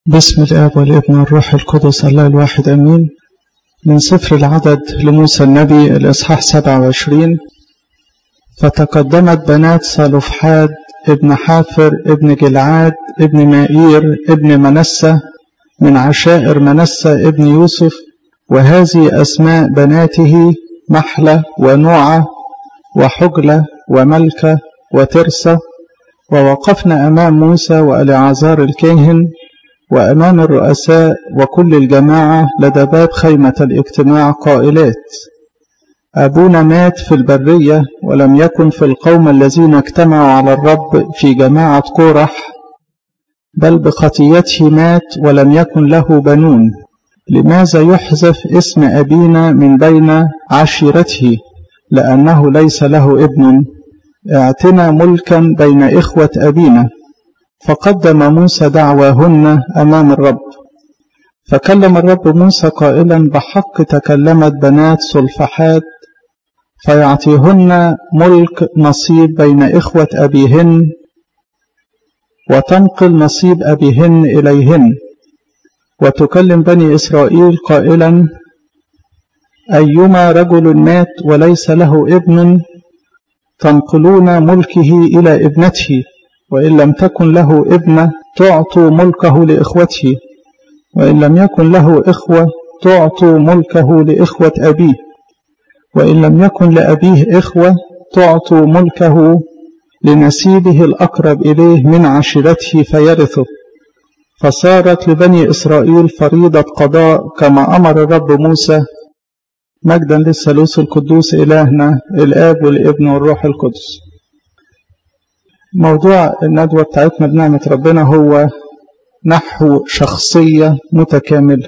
بسم الآب والابن والروح القدس الله الواحد أمين من سفر العدد لموسى النبي الإصحاح 27 فتقدمت بنات صلفحاد ابن حافر ابن جلعاد ابن مائير ابن منسة من عشائر منسة ابن يوسف وهذه أسماء بناته محلة ونوعة وحجلة وملكة وترسة ووقفنا أمام موسى وألعازار الكاهن وأمام الرؤساء وكل الجماعة لدى باب خيمة الاجتماع قائلات أبونا مات في البرية ولم يكن في القوم الذين اجتمعوا على الرب في جماعة قورح بل بخطيته مات ولم يكن له بنون لماذا يحذف اسم أبينا من بين عشيرته لأنه ليس له ابن اعتنى ملكا بين إخوة أبينا فقدم موسى دعواهن أمام الرب فكلم الرب موسى قائلا بحق تكلمت بنات سلفحات فيعطيهن ملك نصيب بين إخوة أبيهن وتنقل نصيب أبيهن إليهن وتكلم بني إسرائيل قائلا أيما رجل مات وليس له ابن تنقلون ملكه إلى ابنته وإن لم تكن له ابنة تعطوا ملكه لإخوته وإن لم يكن له إخوة تعطوا ملكه لإخوة أبيه وإن لم يكن لأبيه إخوة تعطوا ملكه لنسيبه الأقرب إليه من عشيرته فيرثه فصارت لبني إسرائيل فريضة قضاء كما أمر الرب موسى مجدا للثالوث القدوس إلهنا الآب والابن والروح القدس موضوع الندوة بتاعتنا بنعمة ربنا هو نحو شخصية متكاملة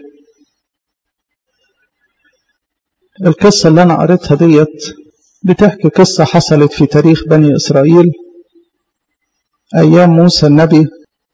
القصة اللي أنا قريتها ديت بتحكي قصة حصلت في تاريخ بني إسرائيل أيام موسى النبي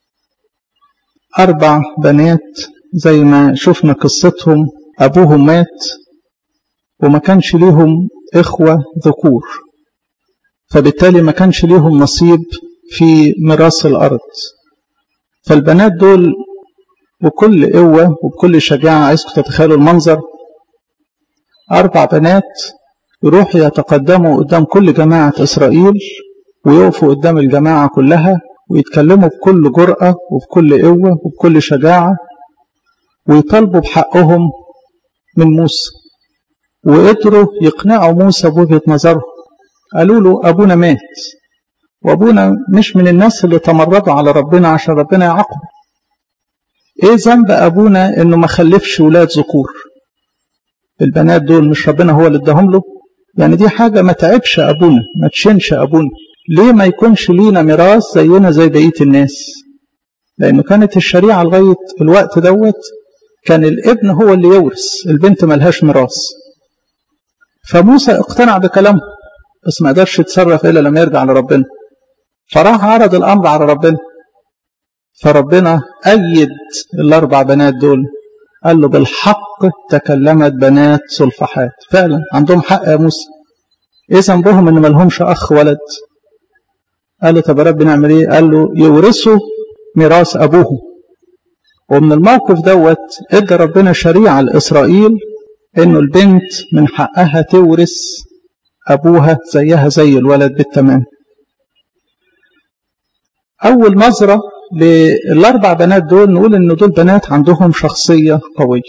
أربع بنات زي ما شفنا قصتهم أبوهم مات وما كانش ليهم إخوة ذكور فبالتالي ما كانش ليهم نصيب في ميراث الأرض فالبنات دول بكل قوة وبكل شجاعة عايزكم تتخيلوا المنظر أربع بنات يروحوا يتقدموا قدام كل جماعة إسرائيل ويقفوا قدام الجماعة كلها ويتكلموا بكل جرأة وبكل قوة وبكل شجاعة ويطالبوا بحقهم من موسى وقدروا يقنعوا موسى بوجهة نظرهم قالوا له أبونا مات وأبونا مش من الناس اللي تمردوا على ربنا عشان ربنا يعاقبه إيه ذنب أبونا إنه ما خلفش ولاد ذكور البنات دول مش ربنا هو اللي اداهم له يعني دي حاجة ما تعبش أبونا ما تشنش أبونا ليه ما يكونش لينا ميراث زينا زي بقية الناس لأنه كانت الشريعة لغاية الوقت دوت كان الابن هو اللي يورث البنت ملهاش ميراث فموسى اقتنع بكلامه بس ما قدرش يتصرف الا لما يرجع لربنا فراح عرض الامر على ربنا فربنا ايد الاربع بنات دول قال له بالحق تكلمت بنات سلفحات فعلا عندهم حق يا موسى ايه ذنبهم ان ما لهمش اخ ولد قال له طب يا رب نعمل ايه قال له يورثوا ميراث ابوهم ومن الموقف دوت ادى ربنا شريعه لاسرائيل انه البنت من حقها تورث أبوها زيها زي الولد بالتمام أول نظرة للأربع بنات دول نقول إن دول بنات عندهم شخصية قوية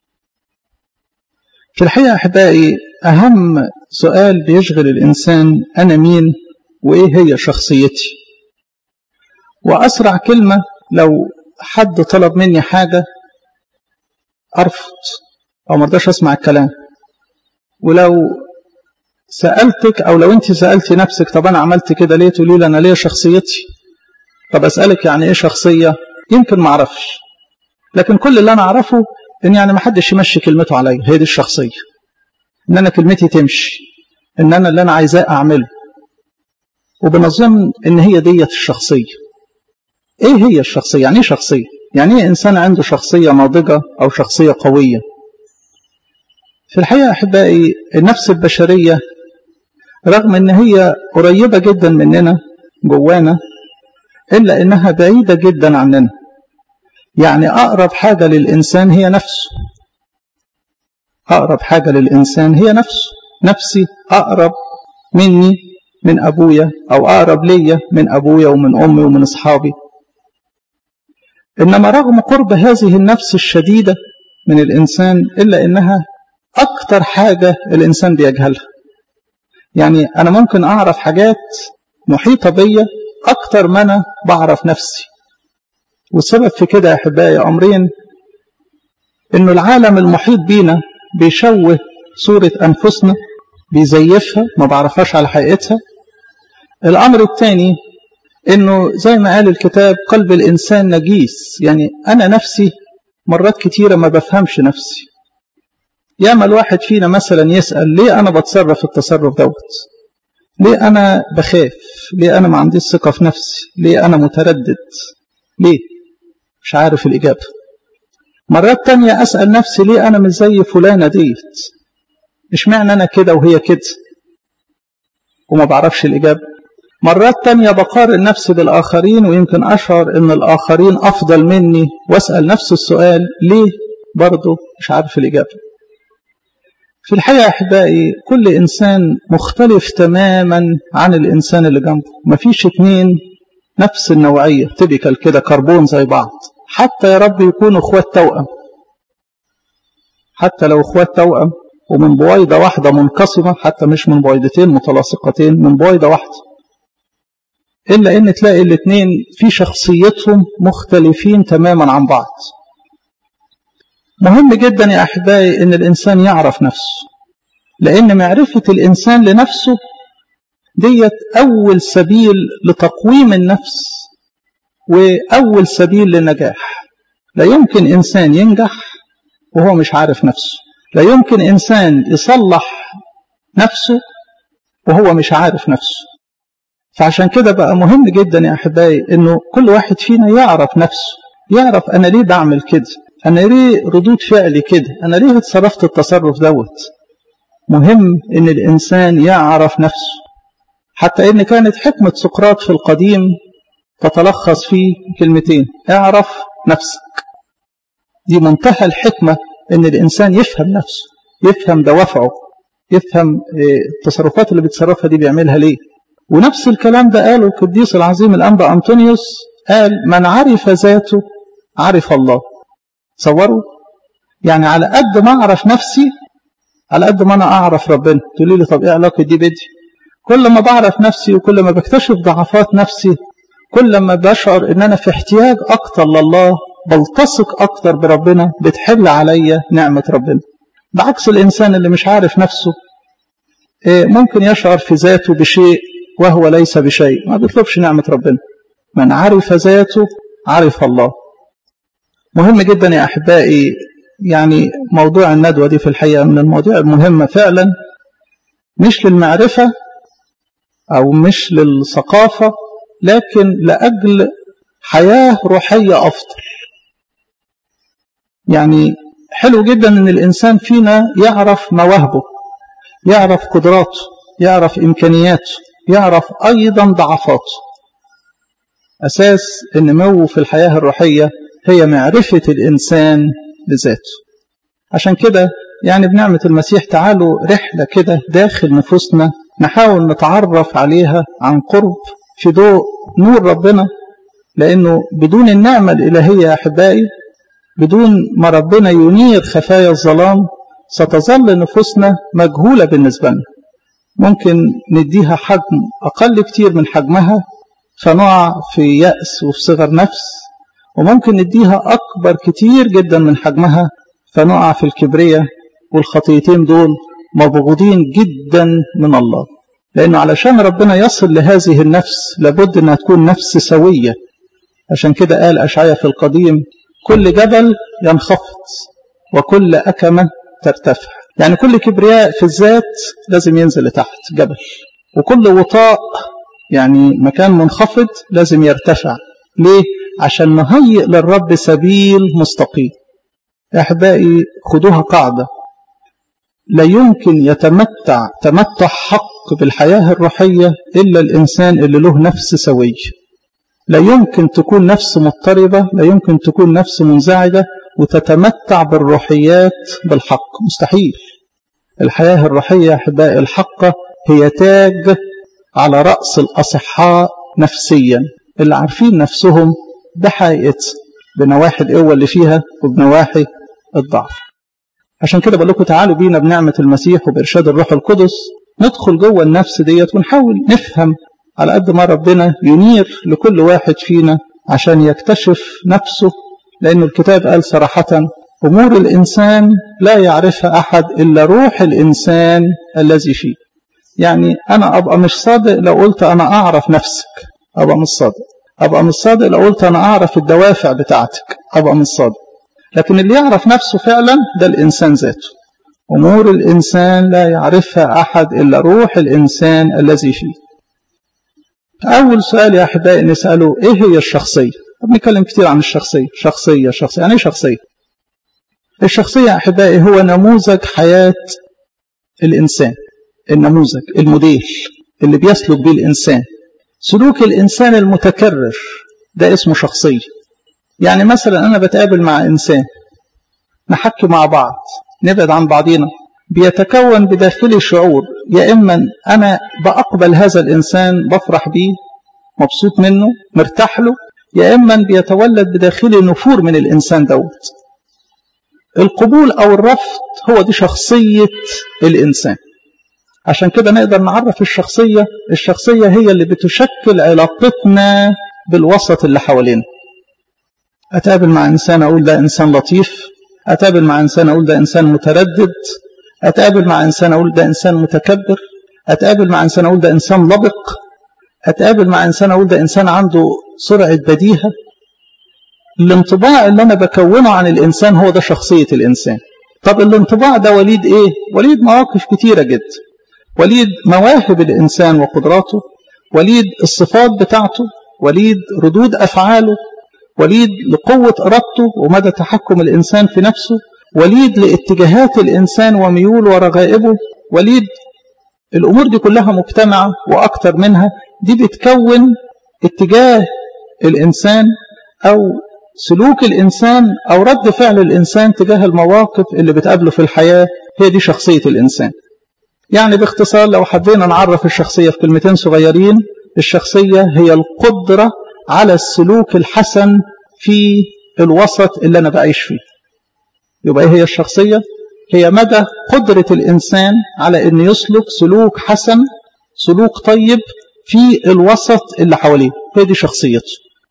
في الحقيقة أحبائي أهم سؤال بيشغل الإنسان أنا مين وإيه هي شخصيتي وأسرع كلمة لو حد طلب مني حاجة أرفض أو مرضاش أسمع الكلام ولو سألتك أو لو أنت سألتي نفسك طب أنا عملت كده ليه تقولي لي أنا ليه شخصيتي طب أسألك يعني إيه شخصية يمكن ما أعرفش لكن كل اللي أنا أعرفه إن يعني ما حدش يمشي كلمته عليا هي دي الشخصية إن أنا كلمتي تمشي إن أنا اللي أنا عايزاه أعمله وبنظن إن هي ديت الشخصية إيه هي الشخصية يعني إيه شخصية يعني إيه إنسان عنده شخصية ناضجة أو شخصية قوية في الحقيقة أحبائي النفس البشرية رغم ان هي قريبة جدا مننا جوانا إلا إنها بعيدة جدا عننا يعني أقرب حاجة للإنسان هي نفسه أقرب حاجة للإنسان هي نفسه نفسي أقرب مني من أبويا أو أقرب ليا من أبويا ومن أمي ومن أصحابي إنما رغم قرب هذه النفس الشديدة من الإنسان إلا إنها أكتر حاجة الإنسان بيجهلها يعني أنا ممكن أعرف حاجات محيطة بيا أكتر ما أنا بعرف نفسي والسبب في كده يا أحبائي أمرين إنه العالم المحيط بينا بيشوه صورة أنفسنا بيزيفها ما بعرفهاش على حقيقتها الأمر الثاني إنه زي ما قال الكتاب قلب الإنسان نجيس يعني أنا نفسي مرات كتيرة ما بفهمش نفسي ياما الواحد فينا مثلا يسأل ليه أنا بتصرف التصرف دوت ليه أنا بخاف ليه أنا ما عنديش ثقة في نفسي ليه أنا متردد ليه مش عارف الإجابة مرات تانية أسأل نفسي ليه أنا مش زي فلانة ديت اشمعنى أنا كده وهي كده وما بعرفش الإجابة مرات تانية بقارن نفسي بالآخرين ويمكن أشعر أن الآخرين أفضل مني وأسأل نفس السؤال ليه برضه مش عارف الإجابة في الحقيقة أحبائي كل إنسان مختلف تماما عن الإنسان اللي جنبه مفيش اتنين نفس النوعية تبكل كده كربون زي بعض حتى يا رب يكونوا اخوات توأم حتى لو اخوات توأم ومن بويضة واحدة منقسمة حتى مش من بويضتين متلاصقتين من بويضة واحدة إلا إن تلاقي الاثنين في شخصيتهم مختلفين تماما عن بعض مهم جدا يا أحبائي إن الإنسان يعرف نفسه لأن معرفة الإنسان لنفسه ديت أول سبيل لتقويم النفس وأول سبيل للنجاح لا يمكن إنسان ينجح وهو مش عارف نفسه لا يمكن إنسان يصلح نفسه وهو مش عارف نفسه فعشان كده بقى مهم جدا يا أحبائي إنه كل واحد فينا يعرف نفسه يعرف أنا ليه بعمل كده أنا ليه ردود فعلي كده أنا ليه اتصرفت التصرف دوت مهم إن الإنسان يعرف نفسه حتى إن كانت حكمة سقراط في القديم تتلخص في كلمتين اعرف نفسك دي منتهى الحكمة إن الإنسان يفهم نفسه يفهم دوافعه يفهم التصرفات اللي بيتصرفها دي بيعملها ليه ونفس الكلام ده قاله القديس العظيم الأنبا أنطونيوس قال من عرف ذاته عرف الله تصوروا يعني على قد ما أعرف نفسي على قد ما أنا أعرف ربنا تقولي لي طب إيه علاقة دي بدي كل ما بعرف نفسي وكل ما بكتشف ضعفات نفسي كل ما بشعر ان انا في احتياج اكتر لله بلتصق اكتر بربنا بتحل عليا نعمة ربنا بعكس الانسان اللي مش عارف نفسه ممكن يشعر في ذاته بشيء وهو ليس بشيء ما بيطلبش نعمة ربنا من عرف ذاته عرف الله مهم جدا يا احبائي يعني موضوع الندوة دي في الحقيقة من المواضيع المهمة فعلا مش للمعرفة أو مش للثقافة لكن لأجل حياة روحية أفضل يعني حلو جدا أن الإنسان فينا يعرف مواهبه يعرف قدراته يعرف إمكانياته يعرف أيضا ضعفاته أساس النمو في الحياة الروحية هي معرفة الإنسان لذاته عشان كده يعني بنعمة المسيح تعالوا رحلة كده داخل نفوسنا نحاول نتعرف عليها عن قرب في ضوء نور ربنا لأنه بدون النعمة الإلهية يا أحبائي بدون ما ربنا ينير خفايا الظلام ستظل نفوسنا مجهولة بالنسبة لنا ممكن نديها حجم أقل كتير من حجمها فنقع في يأس وفي صغر نفس وممكن نديها أكبر كتير جدا من حجمها فنقع في الكبرية والخطيتين دول مبغوضين جدا من الله لأنه علشان ربنا يصل لهذه النفس لابد أنها تكون نفس سوية عشان كده قال أشعيا في القديم كل جبل ينخفض وكل أكمة ترتفع يعني كل كبرياء في الذات لازم ينزل لتحت جبل وكل وطاء يعني مكان منخفض لازم يرتفع ليه؟ عشان نهيئ للرب سبيل مستقيم يا أحبائي خدوها قاعدة لا يمكن يتمتع تمتع حق بالحياة الروحية إلا الإنسان اللي له نفس سوية لا يمكن تكون نفس مضطربة لا يمكن تكون نفس منزعجة وتتمتع بالروحيات بالحق مستحيل الحياة الروحية أحبائي الحقة هي تاج على رأس الأصحاء نفسيا اللي عارفين نفسهم بحقيقة بنواحي القوة اللي فيها وبنواحي الضعف عشان كده بقول لكم تعالوا بينا بنعمة المسيح وبإرشاد الروح القدس ندخل جوه النفس ديت ونحاول نفهم على قد ما ربنا ينير لكل واحد فينا عشان يكتشف نفسه لأن الكتاب قال صراحة أمور الإنسان لا يعرفها أحد إلا روح الإنسان الذي فيه يعني أنا أبقى مش صادق لو قلت أنا أعرف نفسك أبقى مش صادق أبقى مش صادق لو قلت أنا أعرف الدوافع بتاعتك أبقى مش صادق لكن اللي يعرف نفسه فعلا ده الإنسان ذاته أمور الإنسان لا يعرفها أحد إلا روح الإنسان الذي فيه أول سؤال يا أحبائي نسأله إيه هي الشخصية بنتكلم كتير عن الشخصية شخصية شخصية يعني إيه شخصية الشخصية يا أحبائي هو نموذج حياة الإنسان النموذج الموديل اللي بيسلك به الإنسان سلوك الإنسان المتكرر ده اسمه شخصية يعني مثلا أنا بتقابل مع إنسان نحكي مع بعض نبعد عن بعضينا بيتكون بداخلي شعور يا إما أنا بأقبل هذا الإنسان بفرح بيه مبسوط منه مرتاح له يا إما بيتولد بداخلي نفور من الإنسان دوت القبول أو الرفض هو دي شخصية الإنسان عشان كده نقدر نعرف الشخصية الشخصية هي اللي بتشكل علاقتنا بالوسط اللي حوالينا أتقابل مع إنسان أقول ده إنسان لطيف أتقابل مع إنسان أقول ده إنسان متردد أتقابل مع إنسان أقول ده إنسان متكبر أتقابل مع إنسان أقول ده إنسان لبق أتقابل مع إنسان أقول ده إنسان عنده سرعة بديهة الانطباع اللي أنا بكونه عن الإنسان هو ده شخصية الإنسان طب الانطباع ده وليد إيه؟ وليد مواقف كتيرة جدا وليد مواهب الإنسان وقدراته وليد الصفات بتاعته وليد ردود أفعاله وليد لقوة إرادته ومدى تحكم الإنسان في نفسه وليد لاتجاهات الإنسان وميول ورغائبه وليد الأمور دي كلها مجتمعة وأكثر منها دي بتكون اتجاه الإنسان أو سلوك الإنسان أو رد فعل الإنسان تجاه المواقف اللي بتقابله في الحياة هي دي شخصية الإنسان يعني باختصار لو حبينا نعرف الشخصية في كلمتين صغيرين الشخصية هي القدرة على السلوك الحسن في الوسط اللي أنا بعيش فيه يبقى إيه هي الشخصية هي مدى قدرة الإنسان على أن يسلك سلوك حسن سلوك طيب في الوسط اللي حواليه هي دي شخصيته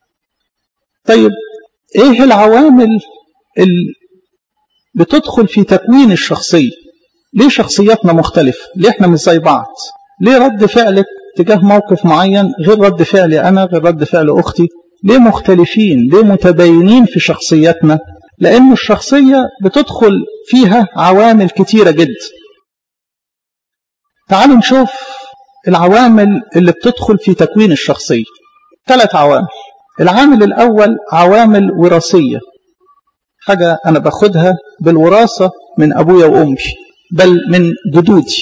طيب ايه العوامل اللي بتدخل في تكوين الشخصية ليه شخصياتنا مختلفة ليه احنا مش زي بعض ليه رد فعلك تجاه موقف معين غير رد فعلي أنا غير رد فعل أختي ليه مختلفين ليه متباينين في شخصياتنا لأن الشخصية بتدخل فيها عوامل كتيرة جدا تعالوا نشوف العوامل اللي بتدخل في تكوين الشخصية ثلاث عوامل العامل الأول عوامل وراثية حاجة أنا باخدها بالوراثة من أبويا وأمي بل من جدودي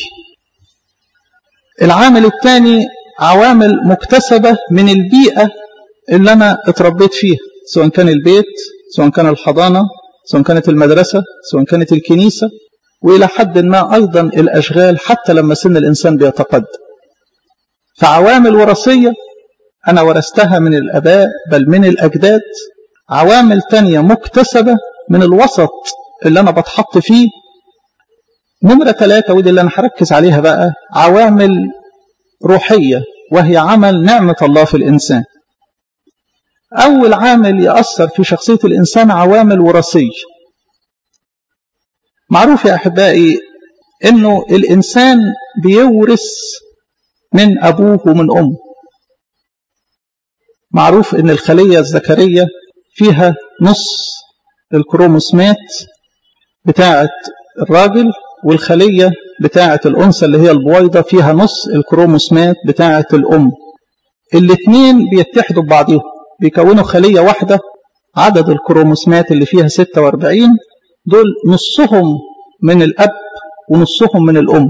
العامل الثاني عوامل مكتسبة من البيئة اللي أنا اتربيت فيها سواء كان البيت سواء كان الحضانة سواء كانت المدرسة سواء كانت الكنيسة وإلى حد ما أيضا الأشغال حتى لما سن الإنسان بيتقدم فعوامل وراثية أنا ورثتها من الأباء بل من الأجداد عوامل تانية مكتسبة من الوسط اللي أنا بتحط فيه نمرة ثلاثة ودي اللي أنا هركز عليها بقى عوامل روحية وهي عمل نعمة الله في الإنسان أول عامل يأثر في شخصية الإنسان عوامل وراثية معروف يا أحبائي أنه الإنسان بيورث من أبوه ومن أمه معروف أن الخلية الذكرية فيها نص الكروموسمات بتاعة الراجل والخلية بتاعة الأنثى اللي هي البويضة فيها نص الكروموسمات بتاعة الأم الاثنين بيتحدوا ببعضهم بيكونوا خلية واحدة عدد الكروموسمات اللي فيها 46 دول نصهم من الأب ونصهم من الأم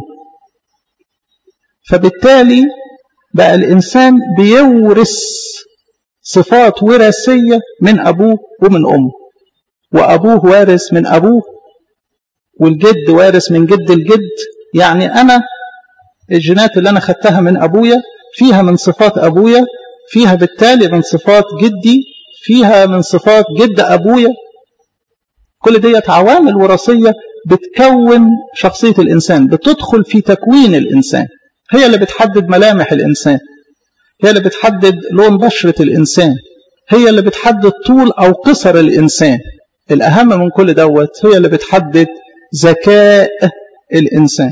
فبالتالي بقى الإنسان بيورث صفات وراثية من أبوه ومن أمه وأبوه وارث من أبوه والجد وارث من جد الجد يعني أنا الجينات اللي أنا خدتها من أبويا فيها من صفات أبويا فيها بالتالي من صفات جدي فيها من صفات جد أبويا كل ديت عوامل وراثية بتكون شخصية الإنسان بتدخل في تكوين الإنسان هي اللي بتحدد ملامح الإنسان هي اللي بتحدد لون بشرة الإنسان هي اللي بتحدد طول أو قصر الإنسان الأهم من كل دوت هي اللي بتحدد ذكاء الإنسان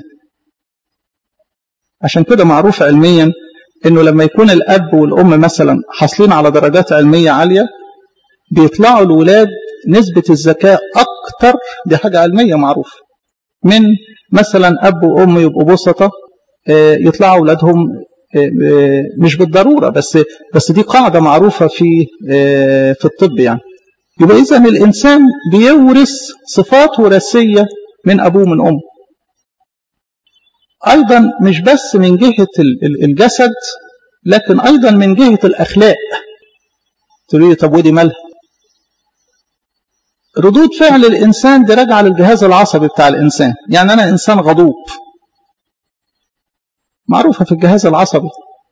عشان كده معروف علميا انه لما يكون الاب والام مثلا حاصلين على درجات علميه عاليه بيطلعوا الولاد نسبه الذكاء اكتر دي حاجه علميه معروفه من مثلا اب وام يبقوا بسطه يطلعوا اولادهم مش بالضروره بس بس دي قاعده معروفه في في الطب يعني يبقى اذا الانسان بيورث صفات وراثيه من ابوه ومن امه ايضا مش بس من جهه الجسد لكن ايضا من جهه الاخلاق تقول لي طب ودي مالها ردود فعل الانسان دي راجعه للجهاز العصبي بتاع الانسان يعني انا انسان غضوب معروفه في الجهاز العصبي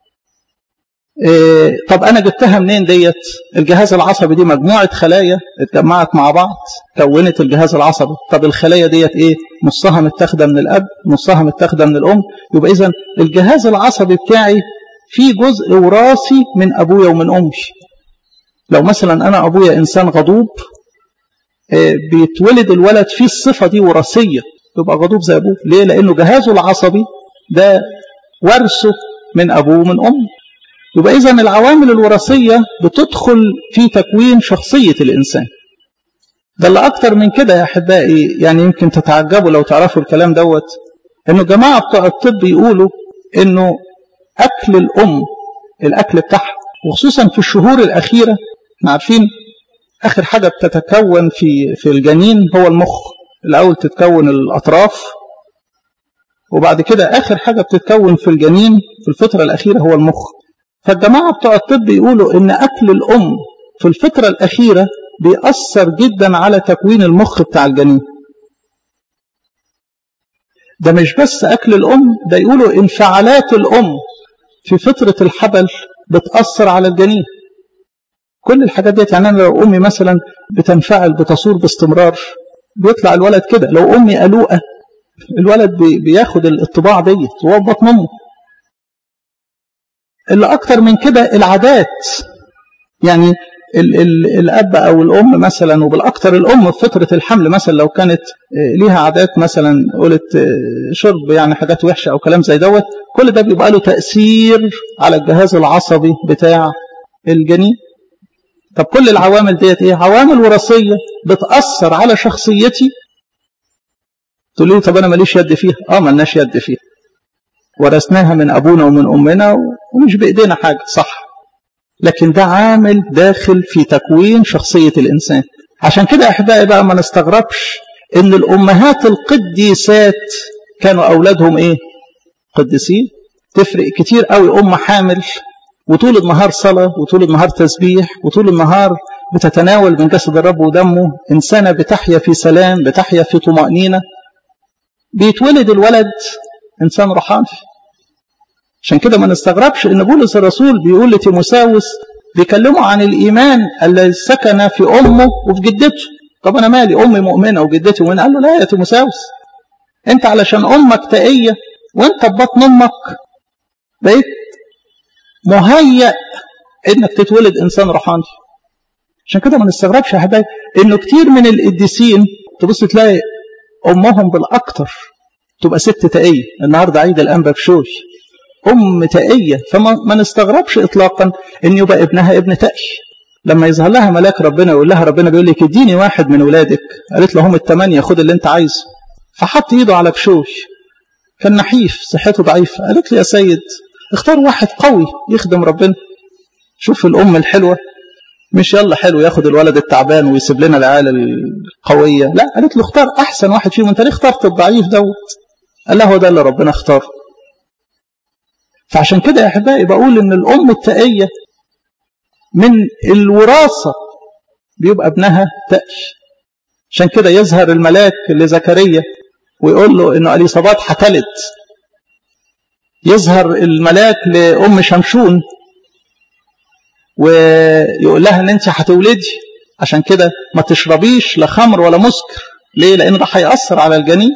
إيه طب انا جبتها منين ديت الجهاز العصبي دي مجموعه خلايا اتجمعت مع بعض كونت الجهاز العصبي طب الخلايا ديت ايه نصها متاخده من الاب نصها متاخده من الام يبقى اذا الجهاز العصبي بتاعي فيه جزء وراثي من ابويا ومن امي لو مثلا انا ابويا انسان غضوب إيه بيتولد الولد فيه الصفه دي وراثيه يبقى غضوب زي ابوه ليه لانه جهازه العصبي ده ورثه من ابوه ومن امه يبقى إذا العوامل الوراثية بتدخل في تكوين شخصية الإنسان ده اللي أكتر من كده يا أحبائي يعني يمكن تتعجبوا لو تعرفوا الكلام دوت إنه جماعة بتوع الطب يقولوا إنه أكل الأم الأكل بتاعها وخصوصا في الشهور الأخيرة احنا عارفين آخر حاجة بتتكون في في الجنين هو المخ الأول تتكون الأطراف وبعد كده آخر حاجة بتتكون في الجنين في الفترة الأخيرة هو المخ فالجماعة بتوع الطب يقولوا إن أكل الأم في الفترة الأخيرة بيأثر جدا على تكوين المخ بتاع الجنين ده مش بس أكل الأم ده يقولوا انفعالات الأم في فترة الحبل بتأثر على الجنين كل الحاجات ديت يعني أنا لو أمي مثلا بتنفعل بتصور باستمرار بيطلع الولد كده لو أمي قلوقة الولد بياخد الطباع ديت وهو بطن أمه اللي أكتر من كده العادات يعني ال ال الأب أو الأم مثلا وبالأكثر الأم في فترة الحمل مثلا لو كانت ليها عادات مثلا قلت شرب يعني حاجات وحشة أو كلام زي دوت كل ده بيبقى له تأثير على الجهاز العصبي بتاع الجنين طب كل العوامل ديت ايه عوامل وراثية بتأثر على شخصيتي تقول لي طب أنا ماليش يد فيها اه ملناش يد فيها ورثناها من أبونا ومن أمنا ومش بإيدينا حاجة صح لكن ده عامل داخل في تكوين شخصية الإنسان عشان كده أحبائي بقى ما نستغربش إن الأمهات القديسات كانوا أولادهم إيه قديسين تفرق كتير قوي أم حامل وطول النهار صلاة وطول النهار تسبيح وطول النهار بتتناول من جسد الرب ودمه إنسانة بتحيا في سلام بتحيا في طمأنينة بيتولد الولد إنسان روحاني عشان كده ما نستغربش ان بولس الرسول بيقول لتيموساوس بيكلمه عن الايمان الذي سكن في امه وفي جدته طب انا مالي امي مؤمنه وجدتي مؤمنه قال له لا يا تيموساوس انت علشان امك تقيه وانت ببطن امك بقيت مهيأ انك تتولد انسان روحاني عشان كده ما نستغربش يا حبايبي انه كتير من القديسين تبص تلاقي امهم بالاكثر تبقى ست تقيه النهارده عيد الانبا بشوي أم تقية فما نستغربش إطلاقا إن يبقى ابنها ابن تقي لما يظهر لها ملاك ربنا يقول لها ربنا بيقول لك اديني واحد من ولادك قالت له هم الثمانية خد اللي انت عايزه فحط ايده على بشوش كان نحيف صحته ضعيفة قالت لي يا سيد اختار واحد قوي يخدم ربنا شوف الأم الحلوة مش يلا حلو ياخد الولد التعبان ويسيب لنا العيال القوية لا قالت له اختار أحسن واحد فيهم انت ليه اخترت الضعيف دوت قال له هو ده اللي ربنا اختاره فعشان كده يا احبائي بقول ان الام التقيه من الوراثة بيبقى ابنها تقي عشان كده يظهر الملاك لزكريا ويقول له انه اليصابات هتلد يظهر الملاك لام شمشون ويقول لها ان انت هتولدي عشان كده ما تشربيش لا خمر ولا مسكر ليه لان ده هيأثر على الجنين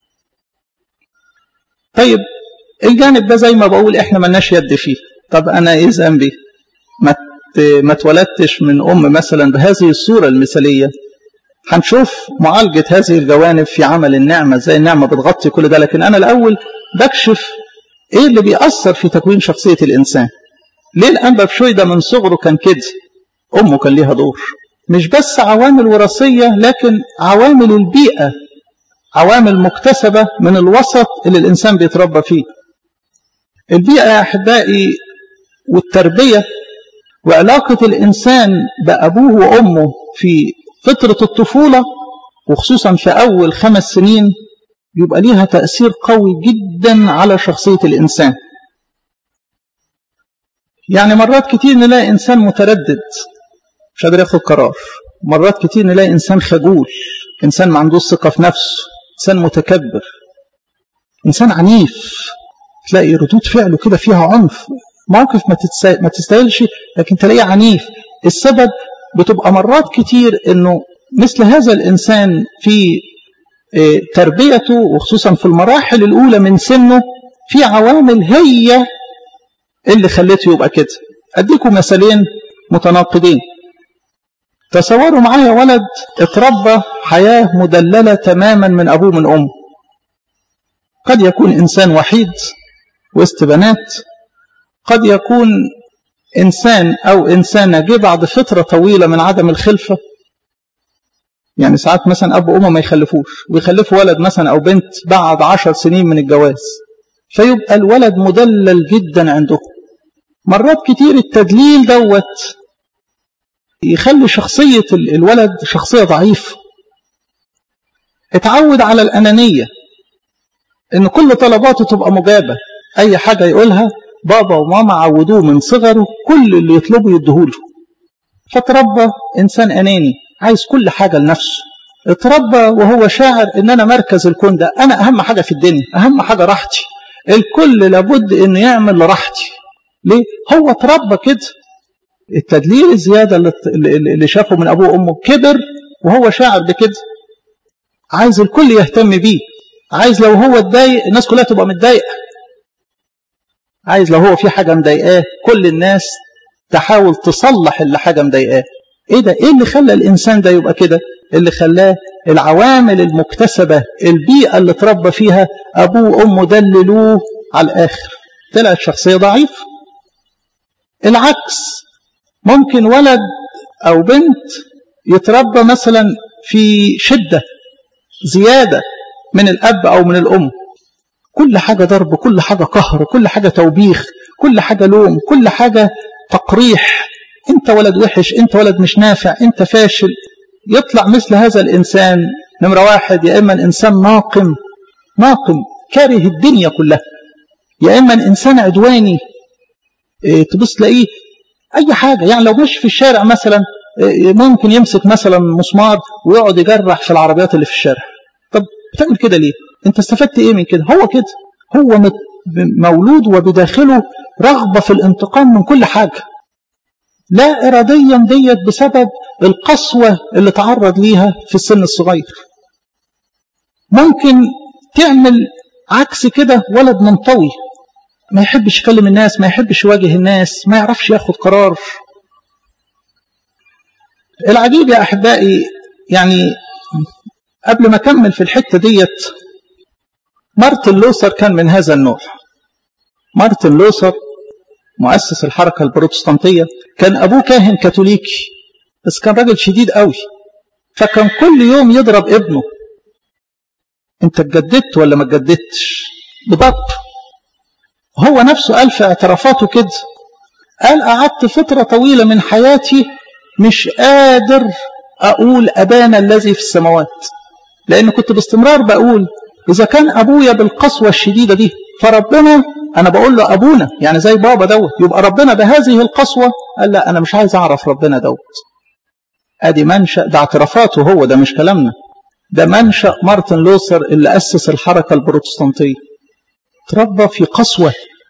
طيب الجانب ده زي ما بقول احنا ملناش يد فيه طب انا ايه ذنبي ما ما اتولدتش من ام مثلا بهذه الصوره المثاليه هنشوف معالجه هذه الجوانب في عمل النعمه زي النعمه بتغطي كل ده لكن انا الاول بكشف ايه اللي بيأثر في تكوين شخصيه الانسان ليه الانبا بشوي ده من صغره كان كده امه كان ليها دور مش بس عوامل وراثيه لكن عوامل البيئه عوامل مكتسبه من الوسط اللي الانسان بيتربى فيه البيئه يا احبائي والتربيه وعلاقه الانسان بابوه وامه في فتره الطفوله وخصوصا في اول خمس سنين بيبقى ليها تاثير قوي جدا على شخصيه الانسان يعني مرات كتير نلاقي انسان متردد مش قادر ياخد قرار مرات كتير نلاقي انسان خجول انسان ما عندوش ثقه في نفسه انسان متكبر انسان عنيف تلاقي ردود فعله كده فيها عنف موقف ما, تتسا... ما تستاهلش لكن تلاقيه عنيف السبب بتبقى مرات كتير انه مثل هذا الانسان في تربيته وخصوصا في المراحل الاولى من سنه في عوامل هي اللي خلته يبقى كده اديكم مثالين متناقضين تصوروا معايا ولد اتربى حياة مدللة تماما من أبوه من أمه قد يكون إنسان وحيد وسط بنات قد يكون إنسان أو إنسانة جه بعد فترة طويلة من عدم الخلفة يعني ساعات مثلا أب وأمه ما يخلفوش ويخلفوا ولد مثلا أو بنت بعد عشر سنين من الجواز فيبقى الولد مدلل جدا عندهم مرات كتير التدليل دوت يخلي شخصية الولد شخصية ضعيفة اتعود على الأنانية إن كل طلباته تبقى مجابة أي حاجة يقولها بابا وماما عودوه من صغره كل اللي يطلبه يديهوله فتربى إنسان أناني عايز كل حاجة لنفسه اتربى وهو شاعر إن أنا مركز الكون ده أنا أهم حاجة في الدنيا أهم حاجة راحتي الكل لابد إنه يعمل لراحتي ليه؟ هو اتربى كده التدليل الزيادة اللي شافه من أبوه وأمه كبر وهو شاعر بكده عايز الكل يهتم بيه عايز لو هو اتضايق الناس كلها تبقى متضايقة عايز لو هو في حاجة مضايقاه كل الناس تحاول تصلح اللي حاجة مضايقاه ايه ده ايه اللي خلى الانسان ده يبقى كده اللي خلاه العوامل المكتسبة البيئة اللي اتربى فيها ابوه وامه دللوه على الاخر طلعت شخصية ضعيفة العكس ممكن ولد أو بنت يتربى مثلا في شدة زيادة من الأب أو من الأم كل حاجة ضرب كل حاجة قهر كل حاجة توبيخ كل حاجة لوم كل حاجة تقريح انت ولد وحش انت ولد مش نافع انت فاشل يطلع مثل هذا الإنسان نمرة واحد يا إما إنسان ناقم ناقم كاره الدنيا كلها يا إما إنسان عدواني اه تبص تلاقيه أي حاجة يعني لو مش في الشارع مثلا ممكن يمسك مثلا مسمار ويقعد يجرح في العربيات اللي في الشارع طب بتعمل كده ليه انت استفدت ايه من كده هو كده هو مولود وبداخله رغبة في الانتقام من كل حاجة لا إراديا ديت بسبب القسوة اللي تعرض ليها في السن الصغير ممكن تعمل عكس كده ولد منطوي ما يحبش يكلم الناس ما يحبش يواجه الناس ما يعرفش ياخد قرار العجيب يا أحبائي يعني قبل ما أكمل في الحتة ديت مارتن لوثر كان من هذا النوع مارتن لوثر مؤسس الحركة البروتستانتية كان أبوه كاهن كاثوليكي بس كان راجل شديد قوي فكان كل يوم يضرب ابنه انت اتجددت ولا ما اتجددتش بضرب هو نفسه قال في اعترافاته كده قال قعدت فترة طويلة من حياتي مش قادر أقول أبانا الذي في السماوات لأن كنت باستمرار بقول إذا كان أبويا بالقسوة الشديدة دي فربنا انا بقول له ابونا يعني زي بابا دوت يبقى ربنا بهذه القسوه قال لا انا مش عايز اعرف ربنا دوت ادي منشا ده اعترافاته هو ده مش كلامنا ده منشا مارتن لوثر اللي اسس الحركه البروتستانتيه تربى في قسوه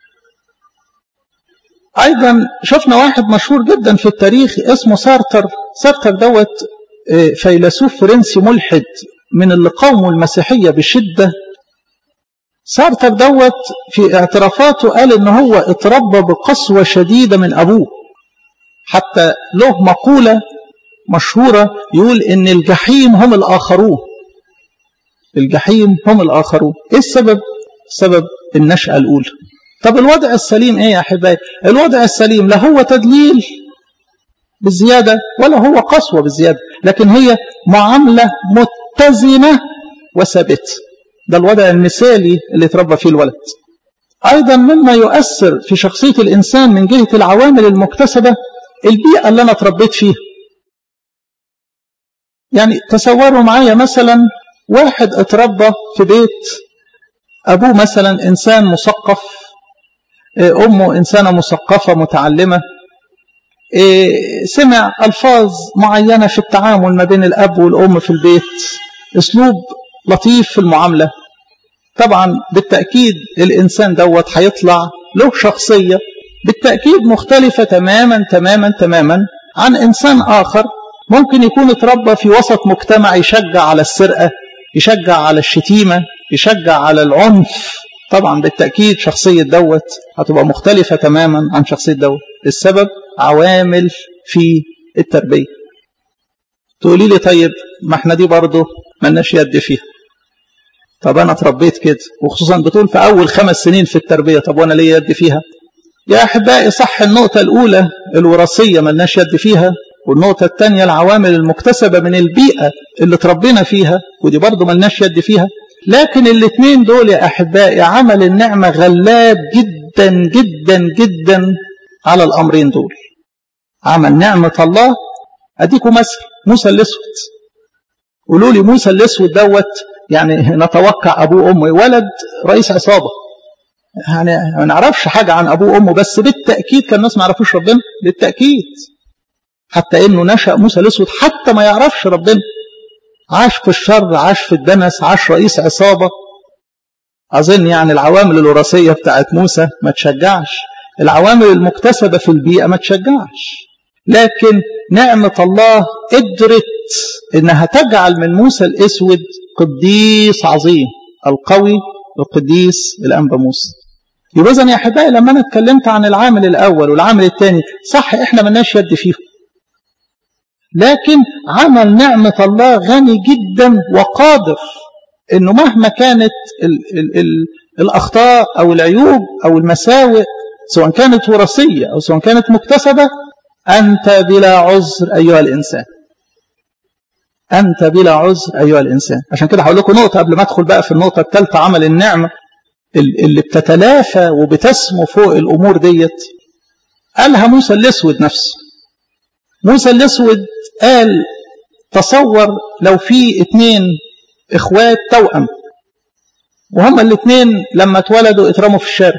ايضا شفنا واحد مشهور جدا في التاريخ اسمه سارتر سارتر دوت فيلسوف فرنسي ملحد من اللي قاوموا المسيحيه بشده سارتر دوت في اعترافاته قال ان هو اتربى بقسوه شديده من ابوه حتى له مقوله مشهوره يقول ان الجحيم هم الاخرون الجحيم هم الاخرون ايه السبب سبب النشاه الاولى طب الوضع السليم ايه يا احبائي الوضع السليم لا هو تدليل بالزياده ولا هو قسوه بالزياده لكن هي معامله متزنه وثابته ده الوضع المثالي اللي اتربى فيه الولد ايضا مما يؤثر في شخصيه الانسان من جهه العوامل المكتسبه البيئه اللي انا اتربيت فيها يعني تصوروا معايا مثلا واحد اتربى في بيت ابوه مثلا انسان مثقف امه انسانه مثقفه متعلمه سمع الفاظ معينه في التعامل ما بين الاب والام في البيت اسلوب لطيف في المعامله طبعا بالتاكيد الانسان دوت هيطلع له شخصيه بالتاكيد مختلفه تماما تماما تماما عن انسان اخر ممكن يكون اتربى في وسط مجتمع يشجع على السرقه يشجع على الشتيمه يشجع على العنف طبعا بالتاكيد شخصيه دوت هتبقى مختلفه تماما عن شخصيه دوت السبب عوامل في التربيه تقولي لي طيب ما احنا دي برضه ملناش يد فيها طب انا اتربيت كده وخصوصا بتقول في اول خمس سنين في التربيه طب وانا ليه يد فيها يا احبائي صح النقطه الاولى الوراثيه ملناش يد فيها والنقطة الثانية العوامل المكتسبة من البيئة اللي تربينا فيها ودي برضه ملناش يد فيها لكن الاثنين دول يا أحبائي عمل النعمة غلاب جدا جدا جدا على الأمرين دول عمل نعمة الله أديكم مثل موسى الأسود قولوا لي موسى الأسود دوت يعني نتوقع أبوه وأمه ولد رئيس عصابة يعني ما نعرفش حاجة عن أبوه وأمه بس بالتأكيد كان الناس ما يعرفوش ربنا بالتأكيد حتى انه نشا موسى الاسود حتى ما يعرفش ربنا عاش في الشر عاش في الدنس عاش رئيس عصابه اظن يعني العوامل الوراثيه بتاعت موسى ما تشجعش العوامل المكتسبه في البيئه ما تشجعش لكن نعمه الله قدرت انها تجعل من موسى الاسود قديس عظيم القوي القديس الانبا موسى يبقى اذا يا احبائي لما انا اتكلمت عن العامل الاول والعامل الثاني صح احنا ملناش يد فيهم لكن عمل نعمة الله غني جدا وقادر انه مهما كانت ال ال ال الاخطاء او العيوب او المساوئ سواء كانت وراثية او سواء كانت مكتسبة انت بلا عذر ايها الانسان انت بلا عذر ايها الانسان عشان كده هقول لكم نقطة قبل ما ادخل بقى في النقطة الثالثة عمل النعمة اللي بتتلافى وبتسمو فوق الامور ديت قالها موسى الاسود نفسه موسى الاسود قال تصور لو في اتنين اخوات توأم وهما الاتنين لما اتولدوا اترموا في الشارع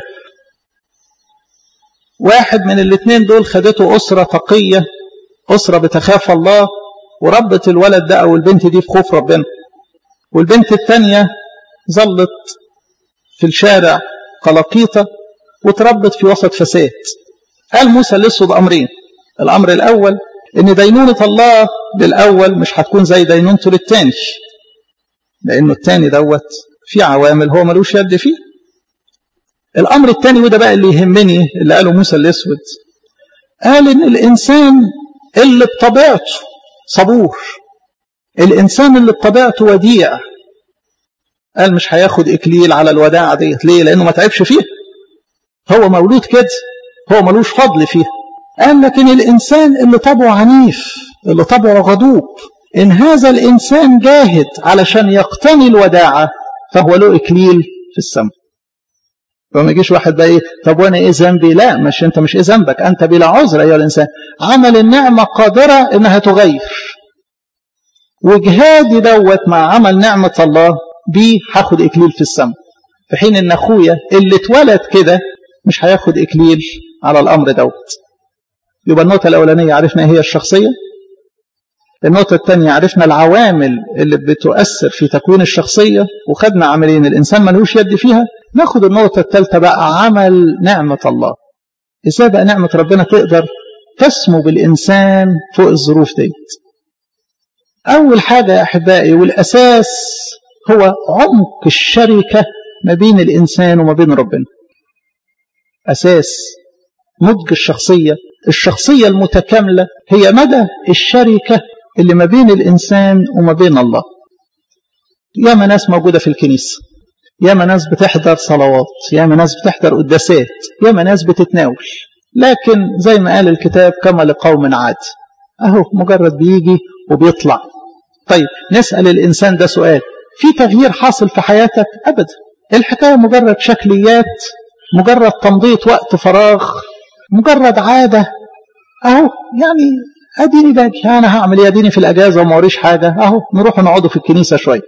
واحد من الاتنين دول خدته أسرة تقية أسرة بتخاف الله وربت الولد ده أو البنت دي في خوف ربنا والبنت الثانية ظلت في الشارع قلقيطة وتربت في وسط فساد قال موسى الأسود أمرين الأمر الأول ان دينونة الله للأول مش هتكون زي دينونته للتاني لأنه التاني دوت في عوامل هو ملوش يد فيه الأمر التاني وده بقى اللي يهمني اللي قاله موسى الأسود قال إن الإنسان اللي بطبيعته صبور الإنسان اللي بطبيعته وديع قال مش هياخد إكليل على الوداعة ديت ليه؟ لأنه ما تعبش فيها هو مولود كده هو ملوش فضل فيها قال لكن الإنسان اللي طبعه عنيف اللي طبعه غضوب إن هذا الإنسان جاهد علشان يقتني الوداعة فهو له إكليل في السماء فما يجيش واحد بقى ايه طب وانا ايه ذنبي لا مش انت مش ايه ذنبك انت بلا عذر ايها الانسان عمل النعمه قادره انها تغير وجهادي دوت مع عمل نعمه الله بيه هاخد اكليل في السماء في حين ان اخويا اللي اتولد كده مش هياخد اكليل على الامر دوت يبقى النقطة الأولانية عرفنا هي الشخصية النقطة الثانية عرفنا العوامل اللي بتؤثر في تكوين الشخصية وخدنا عملين الإنسان ملهوش يد فيها ناخد النقطة الثالثة بقى عمل نعمة الله إزاي بقى نعمة ربنا تقدر تسمو بالإنسان فوق الظروف ديت أول حاجة يا أحبائي والأساس هو عمق الشركة ما بين الإنسان وما بين ربنا أساس نضج الشخصية الشخصية المتكاملة هي مدى الشركة اللي ما بين الإنسان وما بين الله ياما ناس موجودة في الكنيسة ياما ناس بتحضر صلوات ياما ناس بتحضر قداسات ياما ناس بتتناول لكن زي ما قال الكتاب كما لقوم عاد أهو مجرد بيجي وبيطلع طيب نسأل الإنسان ده سؤال في تغيير حاصل في حياتك أبدا الحكاية مجرد شكليات مجرد تمضية وقت فراغ مجرد عادة أهو يعني أديني باجي أنا هعمل إيه أديني في الأجازة وما وريش حاجة أهو نروح نقعدوا في الكنيسة شوية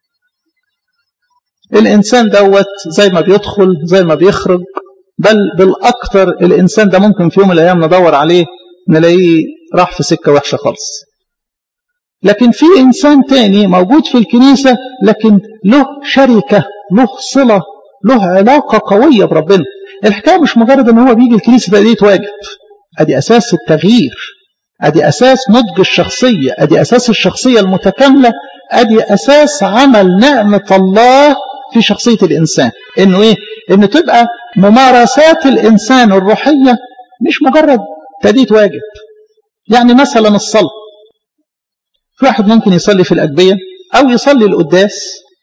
الإنسان دوت زي ما بيدخل زي ما بيخرج بل بالأكثر الإنسان ده ممكن في يوم من الأيام ندور عليه نلاقيه راح في سكة وحشة خالص لكن في إنسان تاني موجود في الكنيسة لكن له شركة له صلة له علاقة قوية بربنا الحكاية مش مجرد ان هو بيجي الكنيسة تأدية واجب ادي اساس التغيير ادي اساس نضج الشخصية ادي اساس الشخصية المتكاملة ادي اساس عمل نعمة الله في شخصية الانسان انه ايه انه تبقى ممارسات الانسان الروحية مش مجرد تأدية واجب يعني مثلا الصلاة في واحد ممكن يصلي في الأجبية أو يصلي القداس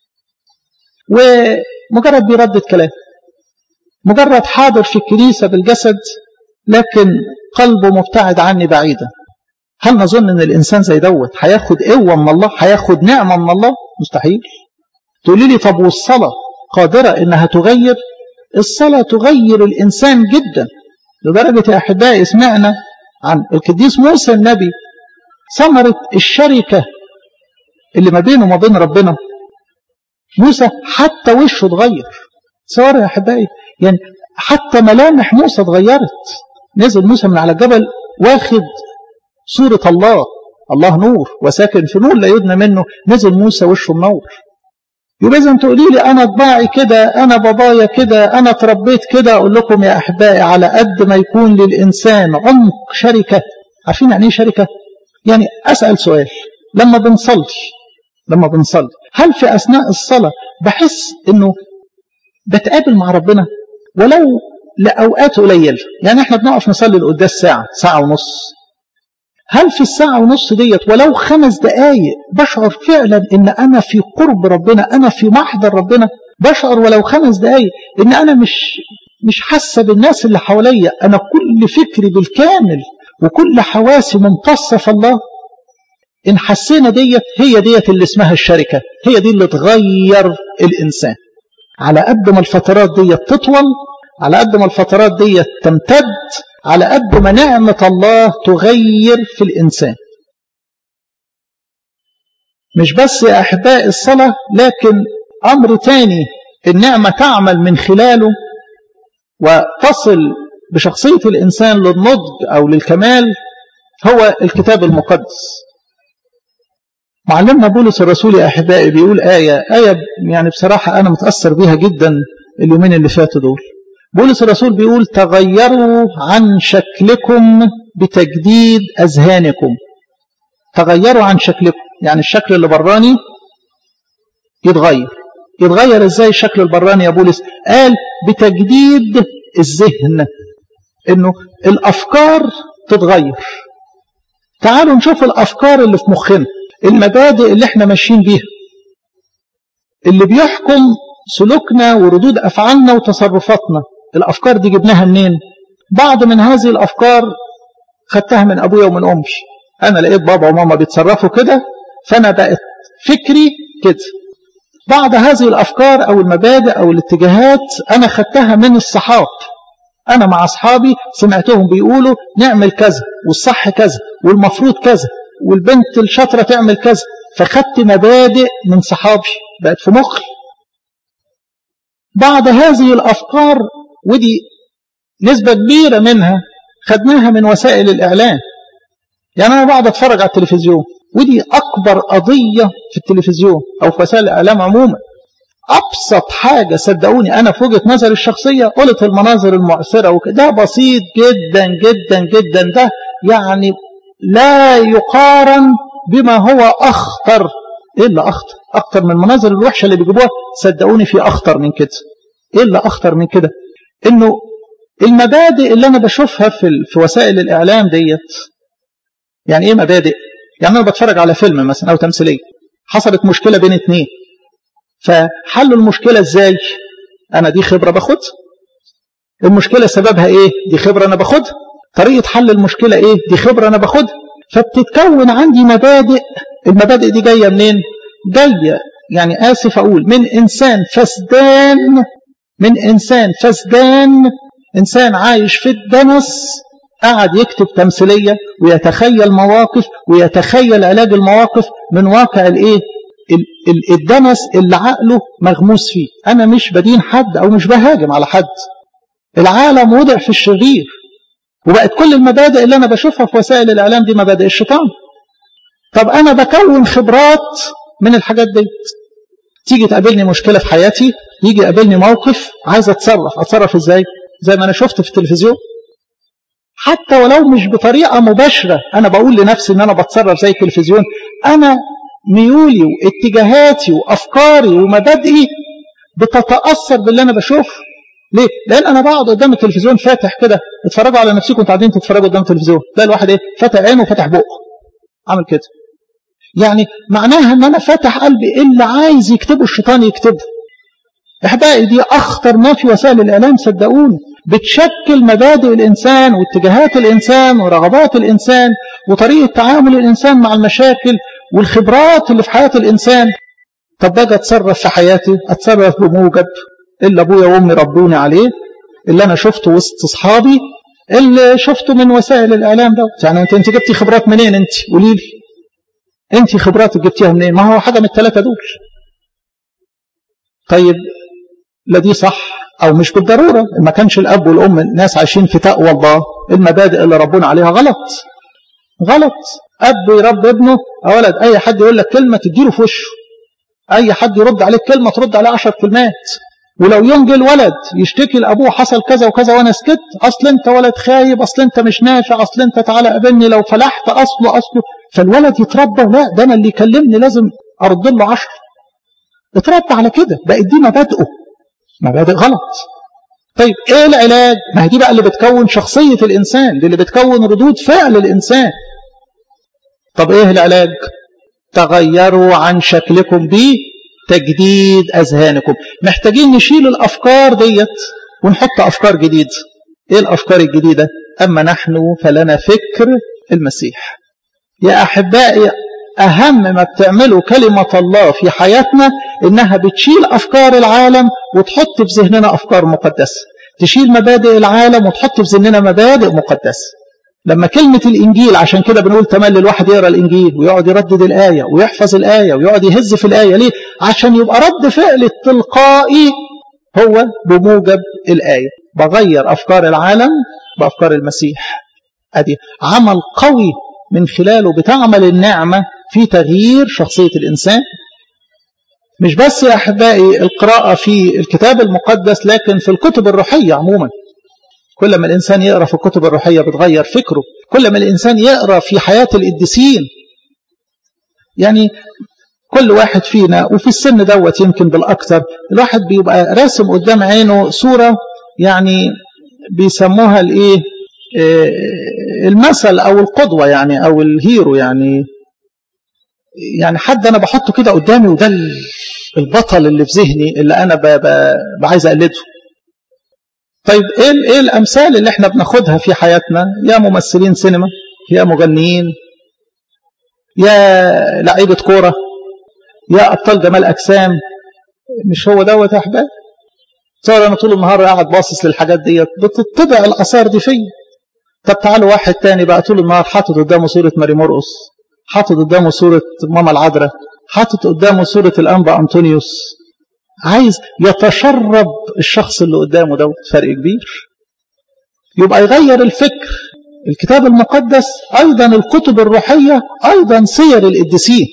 ومجرد بيردد كلام مجرد حاضر في الكنيسة بالجسد لكن قلبه مبتعد عني بعيدا هل نظن ان الانسان زي دوت هياخد قوه من الله هياخد نعمه من الله مستحيل تقولي لي طب والصلاه قادره انها تغير الصلاه تغير الانسان جدا لدرجه يا احبائي سمعنا عن القديس موسى النبي ثمره الشركه اللي ما بينه وما بين ربنا موسى حتى وشه اتغير صار يا احبائي يعني حتى ملامح موسى اتغيرت نزل موسى من على الجبل واخد صورة الله الله نور وساكن في نور لا يدنى منه نزل موسى وشه منور يبقى اذا تقولي لي انا طباعي كده انا بابايا كده انا اتربيت كده اقول لكم يا احبائي على قد ما يكون للانسان عمق شركه عارفين يعني ايه شركه؟ يعني اسال سؤال لما بنصلي لما بنصلي هل في اثناء الصلاه بحس انه بتقابل مع ربنا ولو لأوقات قليلة يعني احنا بنقف نصلي القداس ساعة ساعة ونص هل في الساعة ونص ديت ولو خمس دقايق بشعر فعلا ان انا في قرب ربنا انا في محضر ربنا بشعر ولو خمس دقايق ان انا مش مش حاسة بالناس اللي حواليا انا كل فكري بالكامل وكل حواسي ممتصة في الله ان حسينا ديت هي ديت اللي اسمها الشركة هي دي اللي تغير الانسان على قد ما الفترات دي تطول على قد ما الفترات دي تمتد على قد ما نعمة الله تغير في الإنسان مش بس يا أحباء الصلاة لكن أمر تاني النعمة تعمل من خلاله وتصل بشخصية الإنسان للنضج أو للكمال هو الكتاب المقدس معلمنا بولس الرسول يا أحبائي بيقول آية آية يعني بصراحة أنا متأثر بيها جدا اليومين اللي فاتوا دول بولس الرسول بيقول تغيروا عن شكلكم بتجديد أذهانكم تغيروا عن شكلكم يعني الشكل اللي براني يتغير يتغير ازاي الشكل البراني يا بولس قال بتجديد الذهن انه الافكار تتغير تعالوا نشوف الافكار اللي في مخنا المبادئ اللي احنا ماشيين بيها اللي بيحكم سلوكنا وردود افعالنا وتصرفاتنا الافكار دي جبناها منين بعض من هذه الافكار خدتها من ابويا ومن امي انا لقيت بابا وماما بيتصرفوا كده فانا بقت فكري كده بعض هذه الافكار او المبادئ او الاتجاهات انا خدتها من الصحاب انا مع اصحابي سمعتهم بيقولوا نعمل كذا والصح كذا والمفروض كذا والبنت الشاطره تعمل كذا فخدت مبادئ من صحابي بقت في مخي بعض هذه الأفكار ودي نسبة كبيرة منها خدناها من وسائل الإعلام يعني أنا بقعد أتفرج على التلفزيون ودي أكبر قضية في التلفزيون أو في وسائل الإعلام عموما أبسط حاجة صدقوني أنا في وجهة نظري الشخصية قلت المناظر المؤثرة وكده ده بسيط جدا جدا جدا ده يعني لا يقارن بما هو أخطر إيه اللي أخطر أكتر من المناظر الوحشة اللي بيجيبوها صدقوني في أخطر من كده إيه اللي أخطر من كده إنه المبادئ اللي أنا بشوفها في, في وسائل الإعلام ديت يعني إيه مبادئ يعني أنا بتفرج على فيلم مثلا أو تمثيلية حصلت مشكلة بين اتنين فحلوا المشكلة ازاي انا دي خبرة باخدها المشكلة سببها ايه دي خبرة انا باخدها طريقة حل المشكلة ايه دي خبرة انا باخدها فبتتكون عندي مبادئ المبادئ دي جاية منين جاية يعني آسف أقول من إنسان فسدان من إنسان فسدان إنسان عايش في الدنس قعد يكتب تمثيلية ويتخيل مواقف ويتخيل علاج المواقف من واقع الإيه الدنس اللي عقله مغموس فيه أنا مش بدين حد أو مش بهاجم على حد العالم وضع في الشرير وبقت كل المبادئ اللي أنا بشوفها في وسائل الإعلام دي مبادئ الشيطان طب أنا بكون خبرات من الحاجات دي تيجي تقابلني مشكلة في حياتي يجي يقابلني موقف عايز أتصرف أتصرف إزاي زي ما أنا شفت في التلفزيون حتى ولو مش بطريقة مباشرة أنا بقول لنفسي إن أنا بتصرف زي التلفزيون أنا ميولي واتجاهاتي وأفكاري ومبادئي بتتأثر باللي أنا بشوفه ليه؟ لأن أنا بقعد قدام التلفزيون فاتح كده اتفرجوا على نفسكم انتوا قاعدين تتفرجوا قدام التلفزيون تلاقي الواحد ايه؟ فاتح عينه وفاتح بقه عامل كده يعني معناها ان انا فاتح قلبي اللي عايز يكتبه الشيطان يكتبه احبائي دي اخطر ما في وسائل الاعلام صدقوني بتشكل مبادئ الانسان واتجاهات الانسان ورغبات الانسان وطريقه تعامل الانسان مع المشاكل والخبرات اللي في حياه الانسان طب باجي اتصرف في حياتي اتصرف بموجب اللي ابويا وامي ربوني عليه اللي انا شفته وسط اصحابي اللي شفته من وسائل الاعلام ده يعني انت انت جبتي خبرات منين انت قولي لي انت خبراتك جبتيها منين ما هو حاجه من الثلاثه دول طيب لا دي صح او مش بالضروره ما كانش الاب والام ناس عايشين في تقوى الله المبادئ اللي ربنا عليها غلط غلط اب يربي ابنه يا ولد اي حد يقول لك كلمه تديله في وشه اي حد يرد عليك كلمه ترد عليه 10 كلمات ولو يوم جه الولد يشتكي لابوه حصل كذا وكذا وانا سكت اصل انت ولد خايب اصل انت مش نافع اصل انت تعالى قابلني لو فلحت اصله اصله فالولد يتربى لا ده انا اللي يكلمني لازم ارد له عشر اتربى على كده بقت دي مبادئه مبادئ غلط طيب ايه العلاج ما هي دي بقى اللي بتكون شخصية الانسان دي اللي بتكون ردود فعل الانسان طب ايه العلاج تغيروا عن شكلكم بتجديد اذهانكم محتاجين نشيل الافكار ديت ونحط افكار جديده ايه الافكار الجديده اما نحن فلنا فكر المسيح يا احبائي اهم ما بتعمله كلمه الله في حياتنا انها بتشيل افكار العالم وتحط في ذهننا افكار مقدسه تشيل مبادئ العالم وتحط في ذهننا مبادئ مقدسه لما كلمة الإنجيل عشان كده بنقول تملي الواحد يقرأ الإنجيل ويقعد يردد الآية ويحفظ الآية ويقعد يهز في الآية ليه؟ عشان يبقى رد فعل التلقائي هو بموجب الآية بغير أفكار العالم بأفكار المسيح أدي عمل قوي من خلاله بتعمل النعمة في تغيير شخصية الإنسان مش بس يا أحبائي القراءة في الكتاب المقدس لكن في الكتب الروحية عموما كل ما الإنسان يقرأ في الكتب الروحية بتغير فكره كل ما الإنسان يقرأ في حياة القديسين يعني كل واحد فينا وفي السن دوت يمكن بالأكثر الواحد بيبقى راسم قدام عينه صورة يعني بيسموها الايه المثل او القدوة يعني او الهيرو يعني يعني حد انا بحطه كده قدامي وده البطل اللي في ذهني اللي انا عايز اقلده طيب ايه ايه الامثال اللي احنا بناخدها في حياتنا يا ممثلين سينما يا مغنيين يا لعيبه كوره يا ابطال جمال اجسام مش هو دوت يا احباب صار انا طول النهار قاعد باصص للحاجات ديت بتطبع الاثار دي فيا طب تعالوا واحد تاني بقى طول النهار حاطط قدامه صوره ماري مرقص حاطط قدامه صوره ماما العذراء حاطط قدامه صوره الانبا انطونيوس عايز يتشرب الشخص اللي قدامه ده فرق كبير يبقى يغير الفكر الكتاب المقدس أيضا الكتب الروحية أيضا سير القديسين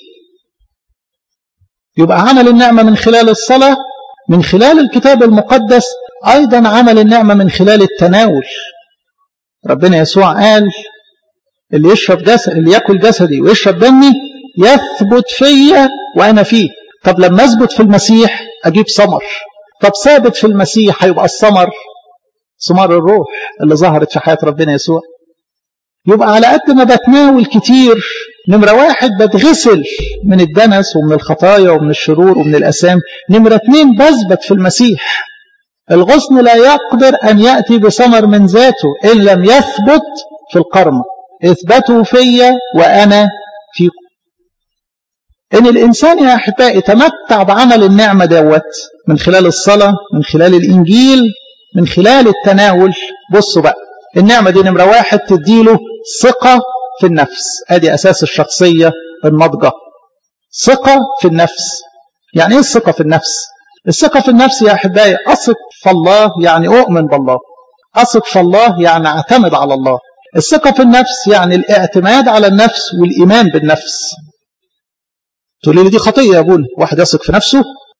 يبقى عمل النعمة من خلال الصلاة من خلال الكتاب المقدس أيضا عمل النعمة من خلال التناول ربنا يسوع قال اللي يشرب جسد اللي ياكل جسدي ويشرب دمي يثبت فيا وأنا فيه طب لما أثبت في المسيح أجيب ثمر طب ثابت في المسيح هيبقى الثمر ثمار الروح اللي ظهرت في حياة ربنا يسوع يبقى على قد ما بتناول كتير نمرة واحد بتغسل من الدنس ومن الخطايا ومن الشرور ومن الأسام نمرة اتنين بثبت في المسيح الغصن لا يقدر أن يأتي بثمر من ذاته إن لم يثبت في القرن اثبتوا فيا وأنا فيكم إن الإنسان يا أحبائي تمتع بعمل النعمة دوت من خلال الصلاة من خلال الإنجيل من خلال التناول بصوا بقى النعمة دي نمرة واحد تديله ثقة في النفس ادي أساس الشخصية الناضجة ثقة في النفس يعني إيه الثقة في النفس الثقة في النفس يا أحبائي أثق في الله يعني أؤمن بالله أثق في الله يعني أعتمد على الله الثقة في النفس يعني الاعتماد على النفس والإيمان بالنفس تقول لي دي خطية يا ابونا واحد يثق في نفسه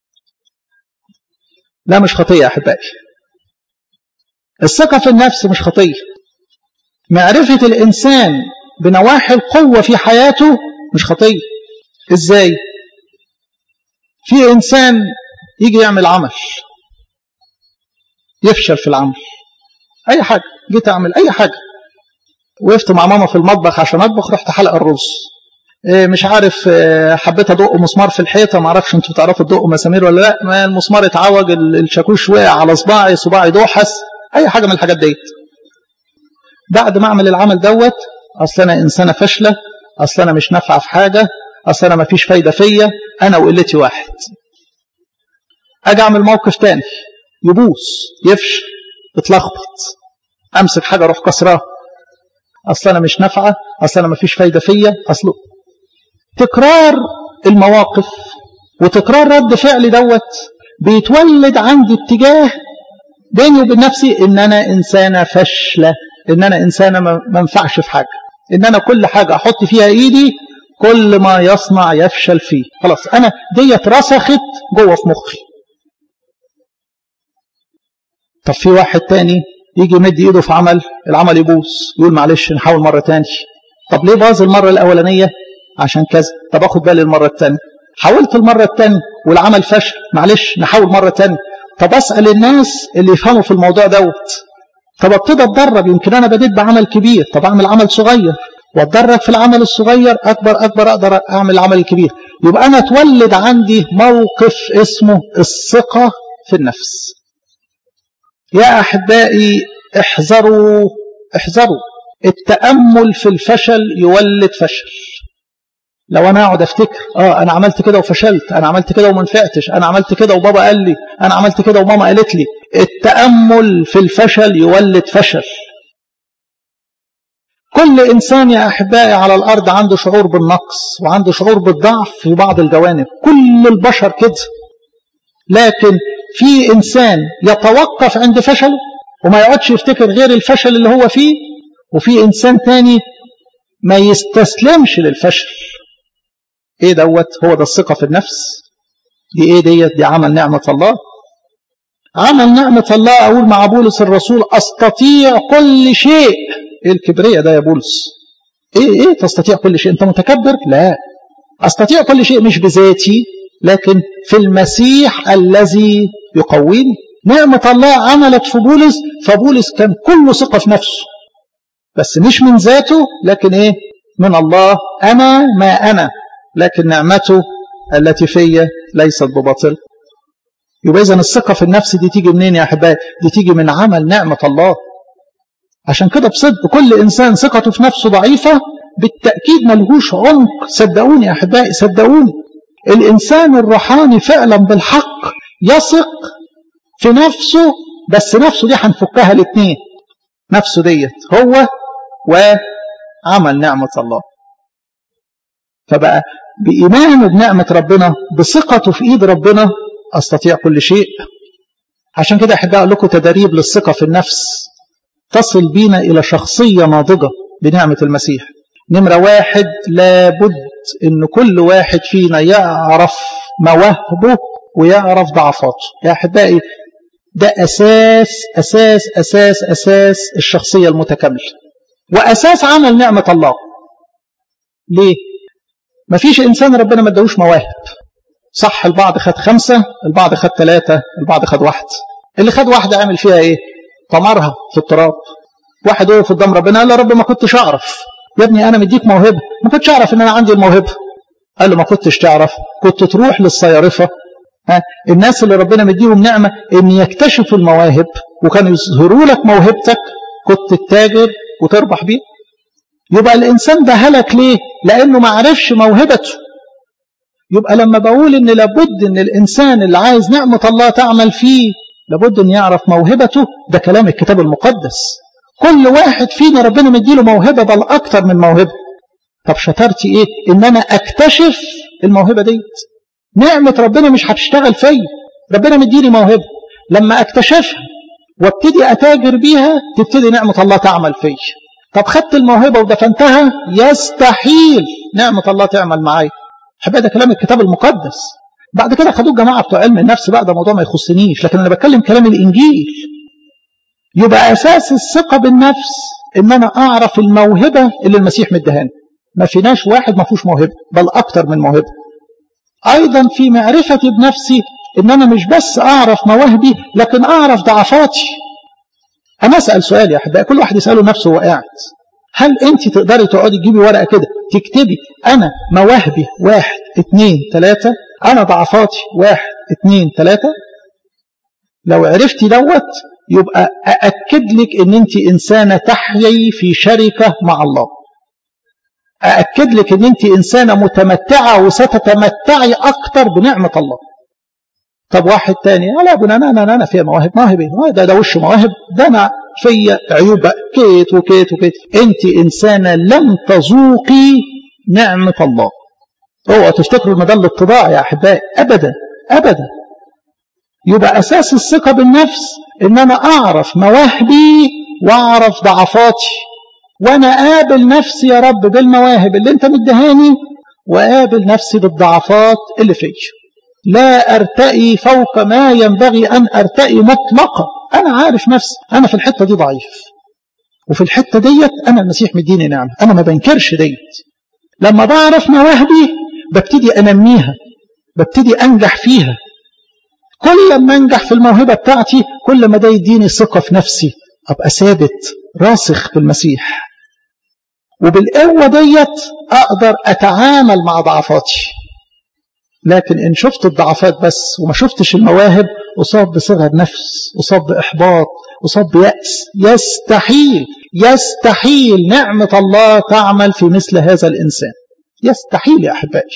لا مش خطية يا أحبائي الثقة في النفس مش خطية معرفة الإنسان بنواحي القوة في حياته مش خطية إزاي في إنسان يجي يعمل عمل يفشل في العمل أي حاجة جيت أعمل أي حاجة وقفت مع ماما في المطبخ عشان أطبخ رحت حلق الرز مش عارف حبيت ادق مسمار في الحيطه ما اعرفش انتوا بتعرفوا تدقوا مسامير ولا لا ما المسمار اتعوج الشاكوش وقع على صباعي صباعي دوحس اي حاجه من الحاجات ديت بعد ما اعمل العمل دوت اصل انا انسانه فاشله اصل انا مش نافعه في حاجه اصل انا ما فيش فايده فيا انا وقلتي واحد اجي اعمل موقف تاني يبوظ يفشل اتلخبط امسك حاجه اروح كسرها اصل انا مش نافعه اصل انا ما فيش فايده فيا اصله تكرار المواقف وتكرار رد فعلي دوت بيتولد عندي اتجاه بيني وبين نفسي ان انا انسانه فاشله ان انا انسانه ما منفعش في حاجه ان انا كل حاجه احط فيها ايدي كل ما يصنع يفشل فيه خلاص انا ديت رسخت جوه في مخي طب في واحد تاني يجي يمد ايده في عمل العمل يبوظ يقول معلش نحاول مره تاني طب ليه باظ المره الاولانيه عشان كذا طب اخد بالي المره الثانيه حاولت المره الثانيه والعمل فشل معلش نحاول مره ثانيه طب اسال الناس اللي يفهموا في الموضوع دوت طب ابتدي اتدرب يمكن انا بديت بعمل كبير طب اعمل عمل صغير واتدرب في العمل الصغير اكبر اكبر اقدر اعمل العمل الكبير يبقى انا اتولد عندي موقف اسمه الثقه في النفس يا احبائي احذروا احذروا التامل في الفشل يولد فشل لو انا اقعد افتكر اه انا عملت كده وفشلت انا عملت كده وما نفعتش انا عملت كده وبابا قال لي انا عملت كده وماما قالت لي التامل في الفشل يولد فشل كل انسان يا احبائي على الارض عنده شعور بالنقص وعنده شعور بالضعف في بعض الجوانب كل البشر كده لكن في انسان يتوقف عند فشله وما يقعدش يفتكر غير الفشل اللي هو فيه وفي انسان تاني ما يستسلمش للفشل ايه دوت هو ده الثقة في النفس دي ايه ديت دي عمل نعمة الله عمل نعمة الله اقول مع بولس الرسول استطيع كل شيء ايه الكبرية ده يا بولس ايه ايه تستطيع كل شيء انت متكبر لا استطيع كل شيء مش بذاتي لكن في المسيح الذي يقويني نعمة الله عملت في بولس فبولس كان كله ثقة في نفسه بس مش من ذاته لكن ايه من الله انا ما انا لكن نعمته التي في ليست بباطل يبقى اذا الثقه في النفس دي تيجي منين يا احبائي دي تيجي من عمل نعمه الله عشان كده بصدق كل انسان ثقته في نفسه ضعيفه بالتاكيد ملهوش عمق صدقوني يا احبائي صدقوني الانسان الروحاني فعلا بالحق يثق في نفسه بس نفسه دي هنفكها الاثنين نفسه ديت هو وعمل نعمه الله فبقى بإيمانه بنعمة ربنا بثقته في إيد ربنا أستطيع كل شيء عشان كده أحب أقول لكم تدريب للثقة في النفس تصل بينا إلى شخصية ناضجة بنعمة المسيح نمرة واحد لابد إن كل واحد فينا يعرف مواهبه ويعرف ضعفاته يا أحبائي ده أساس أساس أساس أساس الشخصية المتكاملة وأساس عمل نعمة الله ليه؟ مفيش إنسان ربنا ما اداهوش مواهب صح البعض خد خمسة البعض خد ثلاثة البعض خد واحد اللي خد واحدة عمل فيها إيه؟ طمرها في التراب واحد وقف قدام ربنا قال له رب ما كنتش أعرف يا ابني أنا مديك موهبة ما كنتش أعرف إن أنا عندي الموهبة قال له ما كنتش تعرف كنت تروح للصيارفة ها الناس اللي ربنا مديهم نعمة إن يكتشفوا المواهب وكانوا يظهروا لك موهبتك كنت تتاجر وتربح بيه يبقى الإنسان ده هلك ليه لأنه ما عرفش موهبته يبقى لما بقول إن لابد إن الإنسان اللي عايز نعمة الله تعمل فيه لابد إن يعرف موهبته ده كلام الكتاب المقدس كل واحد فينا ربنا مديله موهبة بل أكتر من موهبة طب شطارتي إيه إن أنا أكتشف الموهبة ديت نعمة ربنا مش هتشتغل فيا ربنا مديني موهبة لما أكتشفها وابتدي أتاجر بيها تبتدي نعمة الله تعمل فيا طب خدت الموهبة ودفنتها يستحيل نعمة الله تعمل معايا حبا ده كلام الكتاب المقدس بعد كده خدوه الجماعة بتوع علم النفس بقى ده موضوع ما يخصنيش لكن أنا بتكلم كلام الإنجيل يبقى أساس الثقة بالنفس إن أنا أعرف الموهبة اللي المسيح مدهاني ما فيناش واحد ما فيهوش موهبة بل أكتر من موهبة أيضا في معرفتي بنفسي إن أنا مش بس أعرف مواهبي لكن أعرف ضعفاتي أنا أسأل سؤال يا أحبائي كل واحد يسأله نفسه وهو قاعد هل أنت تقدري تقعدي تجيبي ورقة كده تكتبي أنا مواهبي واحد اتنين تلاتة أنا ضعفاتي واحد اتنين تلاتة لو عرفتي دوت يبقى أأكد لك أن أنت إنسانة تحيي في شركة مع الله أأكد لك أن أنت إنسانة متمتعة وستتمتعي أكتر بنعمة الله طب واحد تاني لا ابونا انا انا انا فيها مواهب مواهب ايه ده ده وش مواهب ده انا فيا عيوب كيت وكيت وكيت انت انسانه لم تذوقي نعمه الله اوعوا تفتكروا ان ده الاتضاع يا احبائي ابدا ابدا يبقى اساس الثقه بالنفس ان انا اعرف مواهبي واعرف ضعفاتي وانا قابل نفسي يا رب بالمواهب اللي انت مدهاني وقابل نفسي بالضعفات اللي فيا لا أرتئي فوق ما ينبغي أن أرتئي مطلقا أنا عارف نفسي أنا في الحتة دي ضعيف وفي الحتة ديت أنا المسيح مديني نعمة أنا ما بنكرش ديت لما بعرف مواهبي ببتدي أنميها ببتدي أنجح فيها كل ما أنجح في الموهبة بتاعتي كل ما ده يديني ثقة في نفسي أبقى ثابت راسخ في المسيح وبالقوة ديت أقدر أتعامل مع ضعفاتي لكن إن شفت الضعفات بس وما شفتش المواهب أصاب بصغر نفس أصاب بإحباط أصاب بيأس يستحيل يستحيل نعمة الله تعمل في مثل هذا الإنسان يستحيل يا أحبائي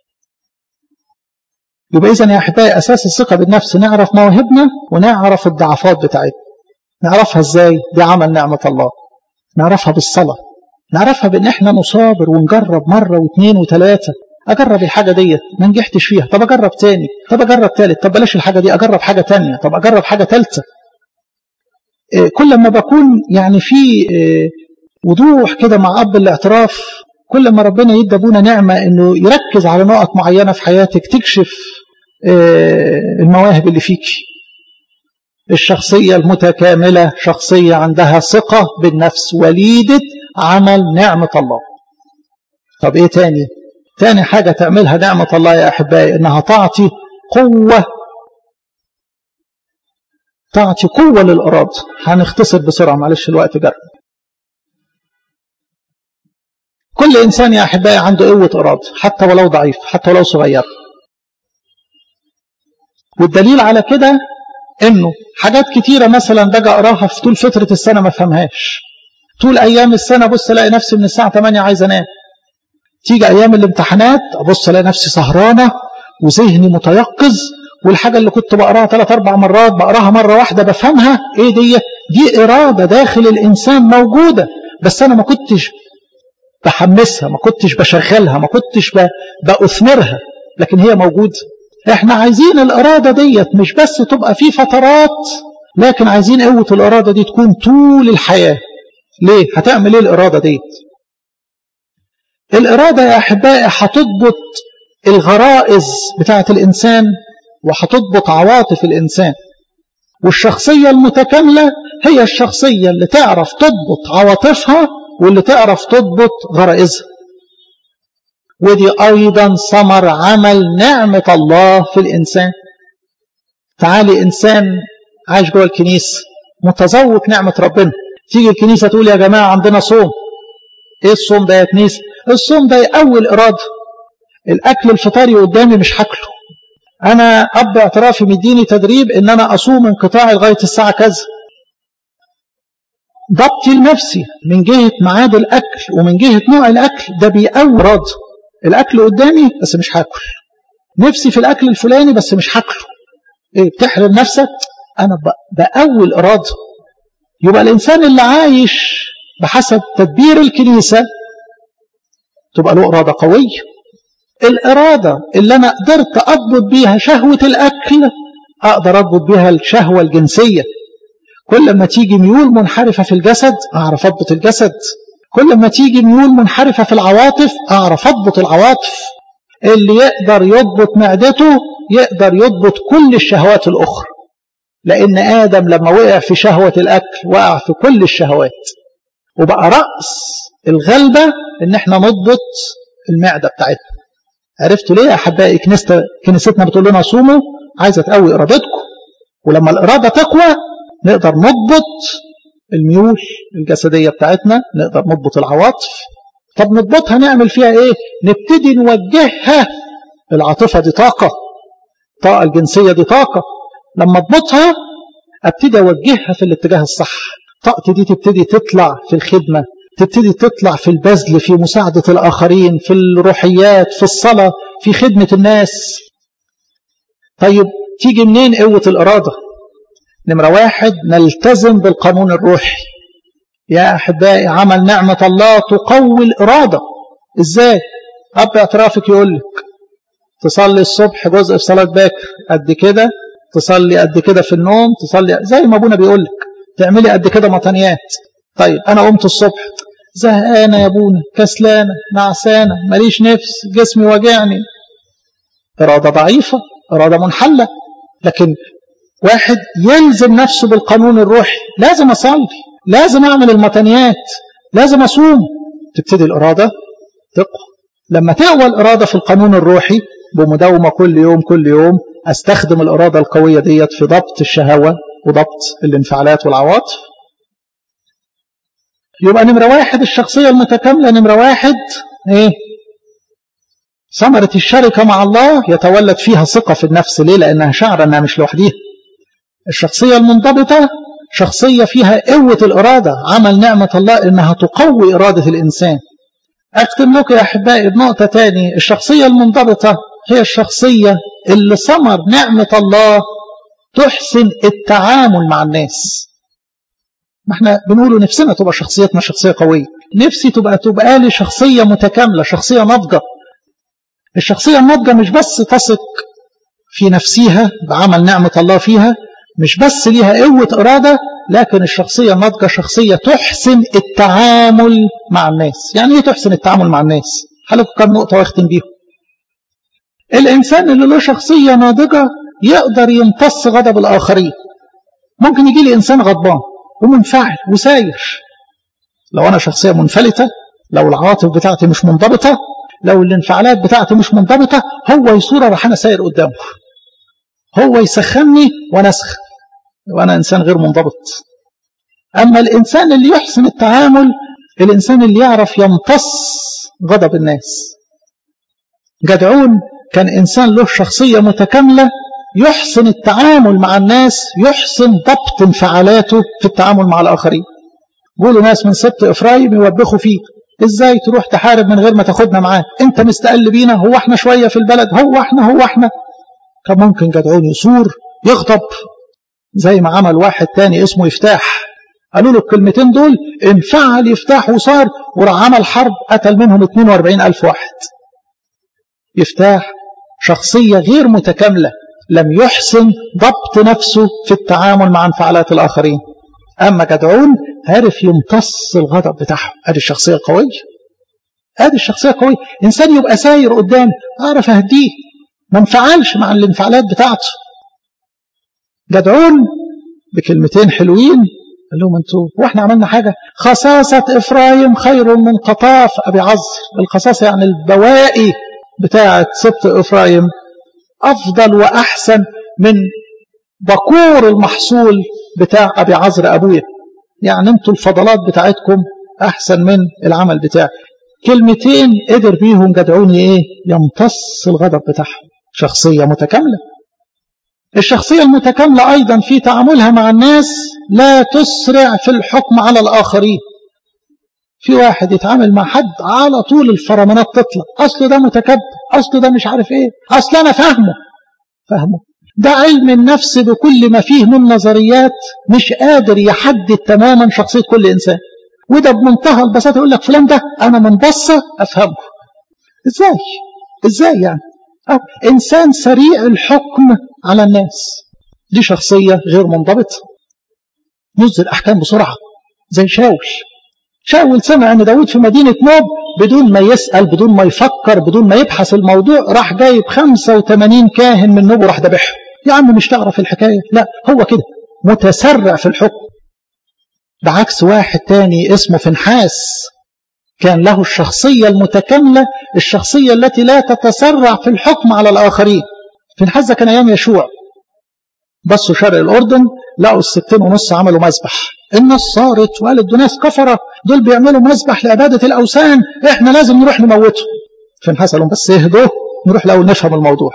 يبقى إذن يا أحبائي أساس الثقة بالنفس نعرف مواهبنا ونعرف الضعفات بتاعتنا نعرفها إزاي دي عمل نعمة الله نعرفها بالصلاة نعرفها بأن احنا نصابر ونجرب مرة واثنين وثلاثة اجرب الحاجه ديت ما نجحتش فيها طب اجرب تاني طب اجرب تالت طب بلاش الحاجه دي اجرب حاجه تانية طب اجرب حاجه تالتة إيه كل ما بكون يعني في إيه وضوح كده مع اب الاعتراف كل ما ربنا يدي ابونا نعمه انه يركز على نقط معينه في حياتك تكشف إيه المواهب اللي فيك الشخصيه المتكامله شخصيه عندها ثقه بالنفس وليده عمل نعمه الله طب ايه تاني تاني حاجة تعملها نعمة الله يا أحبائي إنها تعطي قوة تعطي قوة للإرادة هنختصر بسرعة معلش الوقت جرى كل إنسان يا أحبائي عنده قوة إرادة حتى ولو ضعيف حتى ولو صغير والدليل على كده إنه حاجات كتيرة مثلا باجي أقراها في طول فترة السنة ما فهمهاش طول أيام السنة بص ألاقي نفسي من الساعة 8 عايز أنام تيجي ايام الامتحانات ابص الاقي نفسي سهرانه وذهني متيقظ والحاجه اللي كنت بقراها ثلاث اربع مرات بقراها مره واحده بفهمها ايه دي دي اراده داخل الانسان موجوده بس انا ما كنتش بحمسها ما كنتش بشغلها ما كنتش باثمرها لكن هي موجوده احنا عايزين الإرادة ديت مش بس تبقى في فترات لكن عايزين قوة الإرادة دي تكون طول الحياة ليه؟ هتعمل ايه الإرادة ديت؟ الإرادة يا أحبائي هتضبط الغرائز بتاعة الإنسان وهتضبط عواطف الإنسان والشخصية المتكاملة هي الشخصية اللي تعرف تضبط عواطفها واللي تعرف تضبط غرائزها ودي أيضا ثمر عمل نعمة الله في الإنسان تعالي إنسان عايش جوه الكنيسة متذوق نعمة ربنا تيجي الكنيسة تقول يا جماعة عندنا صوم ايه الصوم ده يا كنيسة الصوم ده يقوي الإرادة الأكل الفطاري قدامي مش هاكله أنا أب اعترافي مديني تدريب إن أنا أصوم انقطاعي لغاية الساعة كذا ضبطي لنفسي من جهة ميعاد الأكل ومن جهة نوع الأكل ده بيقوي إرادة الأكل قدامي بس مش هاكل نفسي في الأكل الفلاني بس مش هاكله إيه بتحرم نفسك أنا بقوي الإرادة يبقى الإنسان اللي عايش بحسب تدبير الكنيسة تبقى له إرادة قوية الإرادة اللي أنا قدرت أضبط بيها شهوة الأكل أقدر أضبط بيها الشهوة الجنسية كل ما تيجي ميول منحرفة في الجسد أعرف أضبط الجسد كل ما تيجي ميول منحرفة في العواطف أعرف أضبط العواطف اللي يقدر يضبط معدته يقدر يضبط كل الشهوات الأخرى لأن آدم لما وقع في شهوة الأكل وقع في كل الشهوات وبقى رأس الغلبة إن احنا نضبط المعدة بتاعتنا عرفتوا ليه يا أحبائي كنيسة كنيستنا بتقول لنا صوموا عايزة تقوي إرادتكم ولما الإرادة تقوى نقدر نضبط الميول الجسدية بتاعتنا نقدر نضبط العواطف طب نضبطها نعمل فيها ايه نبتدي نوجهها العاطفة دي طاقة الطاقة الجنسية دي طاقة لما اضبطها ابتدي اوجهها في الاتجاه الصح طاقتي دي تبتدي تطلع في الخدمة تبتدي تطلع في البذل في مساعدة الآخرين في الروحيات في الصلاة في خدمة الناس طيب تيجي منين قوة الإرادة نمرة واحد نلتزم بالقانون الروحي يا أحبائي عمل نعمة الله تقوي الإرادة إزاي أب اعترافك يقول لك تصلي الصبح جزء في صلاة باكر قد كده تصلي قد كده في النوم تصلي زي ما أبونا بيقول لك تعملي قد كده مطنيات طيب أنا قمت الصبح زهقانة يا أبونا كسلانة نعسانة ماليش نفس جسمي واجعني إرادة ضعيفة إرادة منحلة لكن واحد يلزم نفسه بالقانون الروحي لازم أصلي لازم أعمل المتنيات لازم أصوم تبتدي الإرادة تقوى لما تقوى الإرادة في القانون الروحي بمداومة كل يوم كل يوم أستخدم الإرادة القوية ديت في ضبط الشهوة وضبط الانفعالات والعواطف يبقى نمرة واحد الشخصية المتكاملة نمرة واحد إيه ثمرة الشركة مع الله يتولد فيها ثقة في النفس ليه لأنها شعر أنها مش لوحديها الشخصية المنضبطة شخصية فيها قوة الإرادة عمل نعمة الله إنها تقوي إرادة الإنسان أختم لكم يا أحبائي بنقطة تاني الشخصية المنضبطة هي الشخصية اللي ثمر نعمة الله تحسن التعامل مع الناس ما احنا بنقوله نفسنا تبقى شخصيتنا شخصية قوية نفسي تبقى تبقى لي شخصية متكاملة شخصية ناضجة الشخصية الناضجة مش بس تثق في نفسها بعمل نعمة الله فيها مش بس ليها قوة إرادة لكن الشخصية الناضجة شخصية تحسن التعامل مع الناس يعني ايه تحسن التعامل مع الناس هلكم كم نقطة واختم بيهم الإنسان اللي له شخصية ناضجة يقدر يمتص غضب الآخرين ممكن يجي لي إنسان غضبان ومنفعل وساير لو أنا شخصية منفلتة لو العواطف بتاعتي مش منضبطة لو الانفعالات بتاعتي مش منضبطة هو يصورة راح أنا ساير قدامه هو يسخني وأنا أسخن وأنا إنسان غير منضبط أما الإنسان اللي يحسن التعامل الإنسان اللي يعرف يمتص غضب الناس جدعون كان إنسان له شخصية متكاملة يحسن التعامل مع الناس يحسن ضبط انفعالاته في التعامل مع الآخرين قولوا ناس من سبط إفرايم يوبخوا فيه ازاي تروح تحارب من غير ما تاخدنا معاك انت مستقل بينا هو احنا شوية في البلد هو احنا هو احنا كان ممكن جدعون يثور يغضب زي ما عمل واحد تاني اسمه يفتاح قالوا له الكلمتين دول انفعل يفتاح وصار وراح عمل حرب قتل منهم 42 ألف واحد يفتاح شخصية غير متكاملة لم يحسن ضبط نفسه في التعامل مع انفعالات الآخرين أما جدعون عرف يمتص الغضب بتاعه هذه الشخصية القوية هذه الشخصية القوية إنسان يبقى ساير قدام أعرف أهديه ما انفعلش مع الانفعالات بتاعته جدعون بكلمتين حلوين قال لهم انتوا واحنا عملنا حاجه خصاصه افرايم خير من قطاف ابي عزر الخصاصه يعني البواقي بتاعه سبط افرايم افضل واحسن من بكور المحصول بتاع ابي عزر ابويا يعني انتوا الفضلات بتاعتكم احسن من العمل بتاعي كلمتين قدر بيهم جدعوني ايه يمتص الغضب بتاعهم شخصيه متكامله الشخصية المتكاملة أيضا في تعاملها مع الناس لا تسرع في الحكم على الآخرين في واحد يتعامل مع حد على طول الفرمانات تطلع أصله ده متكبر أصله ده مش عارف إيه أصل أنا فاهمه فاهمه ده علم النفس بكل ما فيه من نظريات مش قادر يحدد تماما شخصية كل إنسان وده بمنتهى البساطة يقول لك فلان ده أنا من بصة أفهمه إزاي إزاي يعني أو إنسان سريع الحكم على الناس دي شخصية غير منضبطة يصدر أحكام بسرعة زي شاول شاول سمع أن داود في مدينة نوب بدون ما يسأل بدون ما يفكر بدون ما يبحث الموضوع راح جايب 85 كاهن من نوب وراح ذبحهم يا عم مش تعرف الحكاية لا هو كده متسرع في الحكم بعكس واحد تاني اسمه فنحاس كان له الشخصية المتكاملة الشخصية التي لا تتسرع في الحكم على الآخرين فنحاس كان أيام يشوع بصوا شرق الأردن لقوا الستين ونص عملوا مذبح الناس صارت وقالت دول ناس كفرة دول بيعملوا مذبح لعبادة الأوثان إحنا لازم نروح نموته فنحاس قال لهم بس اهدوا نروح الأول نفهم الموضوع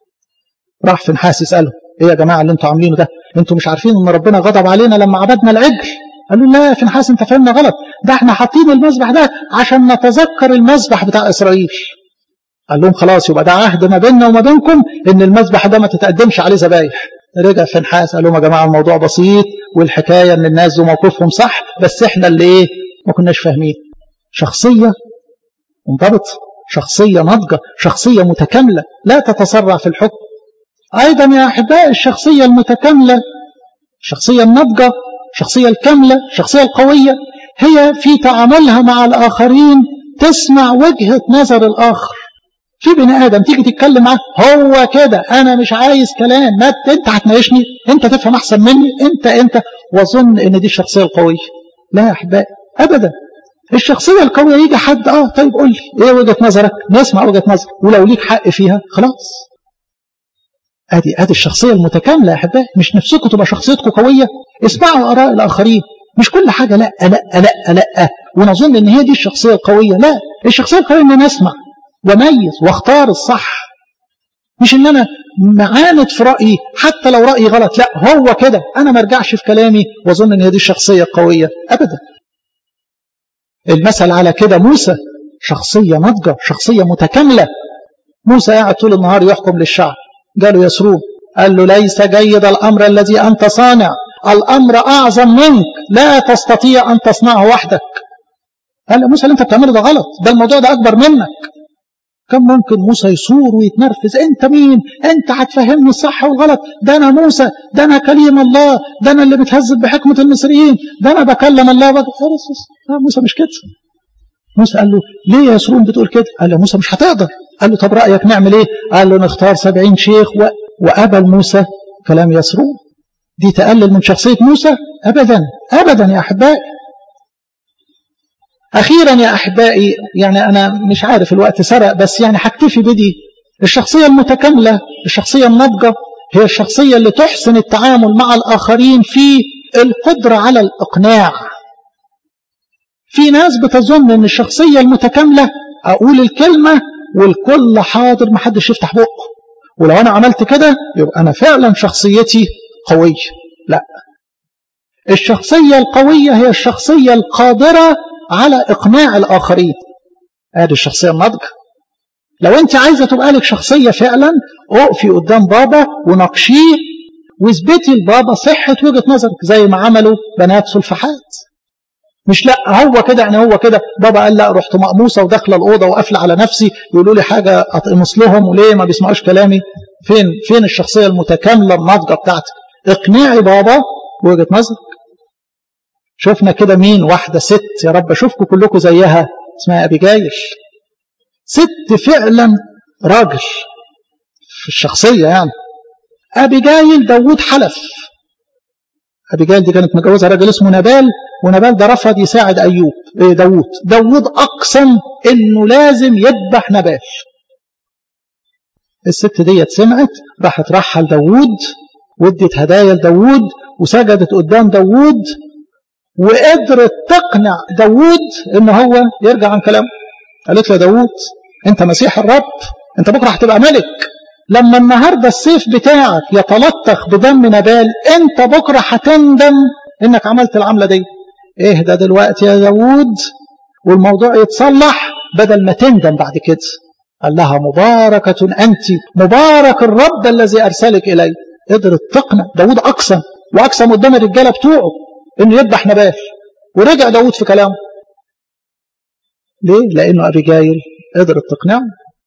راح فنحاس يسأله إيه يا جماعة اللي أنتوا عاملينه ده أنتوا مش عارفين إن ربنا غضب علينا لما عبدنا العجل قالوا لا يا فنحاس أنت فهمنا غلط ده احنا حاطين المذبح ده عشان نتذكر المذبح بتاع إسرائيل قال لهم خلاص يبقى ده عهد ما بيننا وما بينكم ان المذبح ده ما تتقدمش عليه ذبايح رجع فنحاس قال لهم يا جماعه الموضوع بسيط والحكايه ان الناس ذو موقفهم صح بس احنا اللي ايه ما كناش فاهمين شخصيه منضبطه شخصيه ناضجه شخصيه متكامله لا تتسرع في الحكم ايضا يا احبائي الشخصيه المتكامله الشخصيه الناضجه الشخصيه الكامله الشخصيه القويه هي في تعاملها مع الاخرين تسمع وجهه نظر الاخر في بني ادم تيجي تتكلم معاه هو كده انا مش عايز كلام ما انت هتناقشني انت تفهم احسن مني انت انت واظن ان دي الشخصيه القويه لا يا احبائي ابدا الشخصيه القويه يجي حد اه طيب قول لي ايه وجهه نظرك نسمع وجهه نظرك ولو ليك حق فيها خلاص ادي ادي الشخصيه المتكامله يا احبائي مش نفسكم تبقى شخصيتكم قويه اسمعوا اراء الاخرين مش كل حاجه لا لا لا لا ونظن ان هي دي الشخصيه القويه لا الشخصيه القويه ان انا اسمع وميز واختار الصح مش ان انا معاند في رايي حتى لو رايي غلط لا هو كده انا ما ارجعش في كلامي واظن ان هي دي الشخصيه القويه ابدا المثل على كده موسى شخصيه ناضجه شخصيه متكامله موسى قاعد طول النهار يحكم للشعب قالوا يسروب قال له ليس جيد الامر الذي انت صانع الامر اعظم منك لا تستطيع ان تصنعه وحدك قال له موسى اللي انت بتعمله ده غلط ده الموضوع ده اكبر منك كم ممكن موسى يصور ويتنرفز انت مين انت هتفهمني الصح والغلط ده انا موسى ده انا كليم الله ده انا اللي بتهذب بحكمة المصريين ده انا بكلم الله بقى خلاص موسى مش كده موسى قال له ليه يا يسرون بتقول كده قال له موسى مش هتقدر قال له طب رأيك نعمل ايه قال له نختار سبعين شيخ و... وقبل موسى كلام يسرون دي تقلل من شخصية موسى أبدا أبدا يا أحبائي أخيرا يا أحبائي يعني أنا مش عارف الوقت سرق بس يعني هكتفي بدي الشخصية المتكاملة الشخصية الناضجة هي الشخصية اللي تحسن التعامل مع الآخرين في القدرة على الإقناع في ناس بتظن أن الشخصية المتكاملة أقول الكلمة والكل حاضر محدش يفتح بقه ولو أنا عملت كده يبقى أنا فعلا شخصيتي قوية لا الشخصية القوية هي الشخصية القادرة على إقناع الآخرين هذه الشخصية الناضجة لو أنت عايزة تبقى لك شخصية فعلا اقفي قدام بابا وناقشيه واثبتي لبابا صحة وجهة نظرك زي ما عملوا بنات سلفحات مش لا هو كده يعني هو كده بابا قال لا رحت مقموصه وداخله الاوضه وقافله على نفسي يقولوا لي حاجه اطقمص لهم وليه ما بيسمعوش كلامي فين فين الشخصيه المتكامله الناضجه بتاعتك اقنعي بابا بوجهه نظرك شفنا كده مين واحده ست يا رب اشوفكم كلكم زيها اسمها ابيجايل ست فعلا راجل في الشخصيه يعني ابيجايل داوود حلف ابيجايل دي كانت متجوزه راجل اسمه نبال ونبال ده رفض يساعد ايوب إيه داوود داوود اقسم انه لازم يذبح نبال الست ديت سمعت راحت رحل داوود ودت هدايا لداوود وسجدت قدام داوود وقدرت تقنع داوود ان هو يرجع عن كلامه قالت له يا داوود انت مسيح الرب انت بكره هتبقى ملك لما النهارده السيف بتاعك يتلطخ بدم نبال انت بكره هتندم انك عملت العمله دي اهدى دلوقتي يا داوود والموضوع يتصلح بدل ما تندم بعد كده قال لها مباركة أنت مبارك الرب الذي أرسلك إلي قدرت تقنع داود أقسم وأقسم قدام الرجالة بتوعه إنه يذبح نبال ورجع داود في كلامه ليه؟ لأنه أبيجايل قدرت تقنعه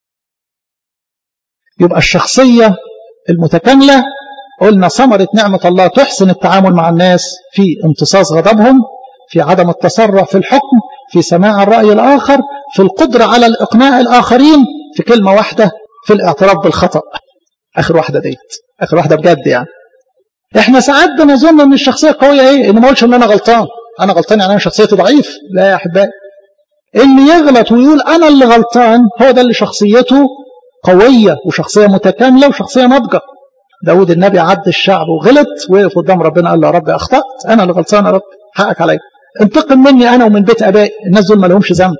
يبقى الشخصية المتكاملة قلنا ثمرة نعمة الله تحسن التعامل مع الناس في امتصاص غضبهم في عدم التسرع في الحكم في سماع الرأي الآخر في القدرة على الإقناع الآخرين في كلمة واحدة في الاعتراف بالخطأ آخر واحدة ديت آخر واحدة بجد يعني احنا ساعات بنظن ان الشخصية قوية ايه ان ما اقولش ان انا غلطان انا غلطان يعني انا شخصيتي ضعيف لا يا احبائي اللي يغلط ويقول انا اللي غلطان هو ده اللي شخصيته قوية وشخصية متكاملة وشخصية ناضجة داود النبي عد الشعب وغلط وقف قدام ربنا قال له يا رب اخطأت انا اللي غلطان يا رب حقك عليا انتقم مني انا ومن بيت ابائي الناس دول ما لهمش ذنب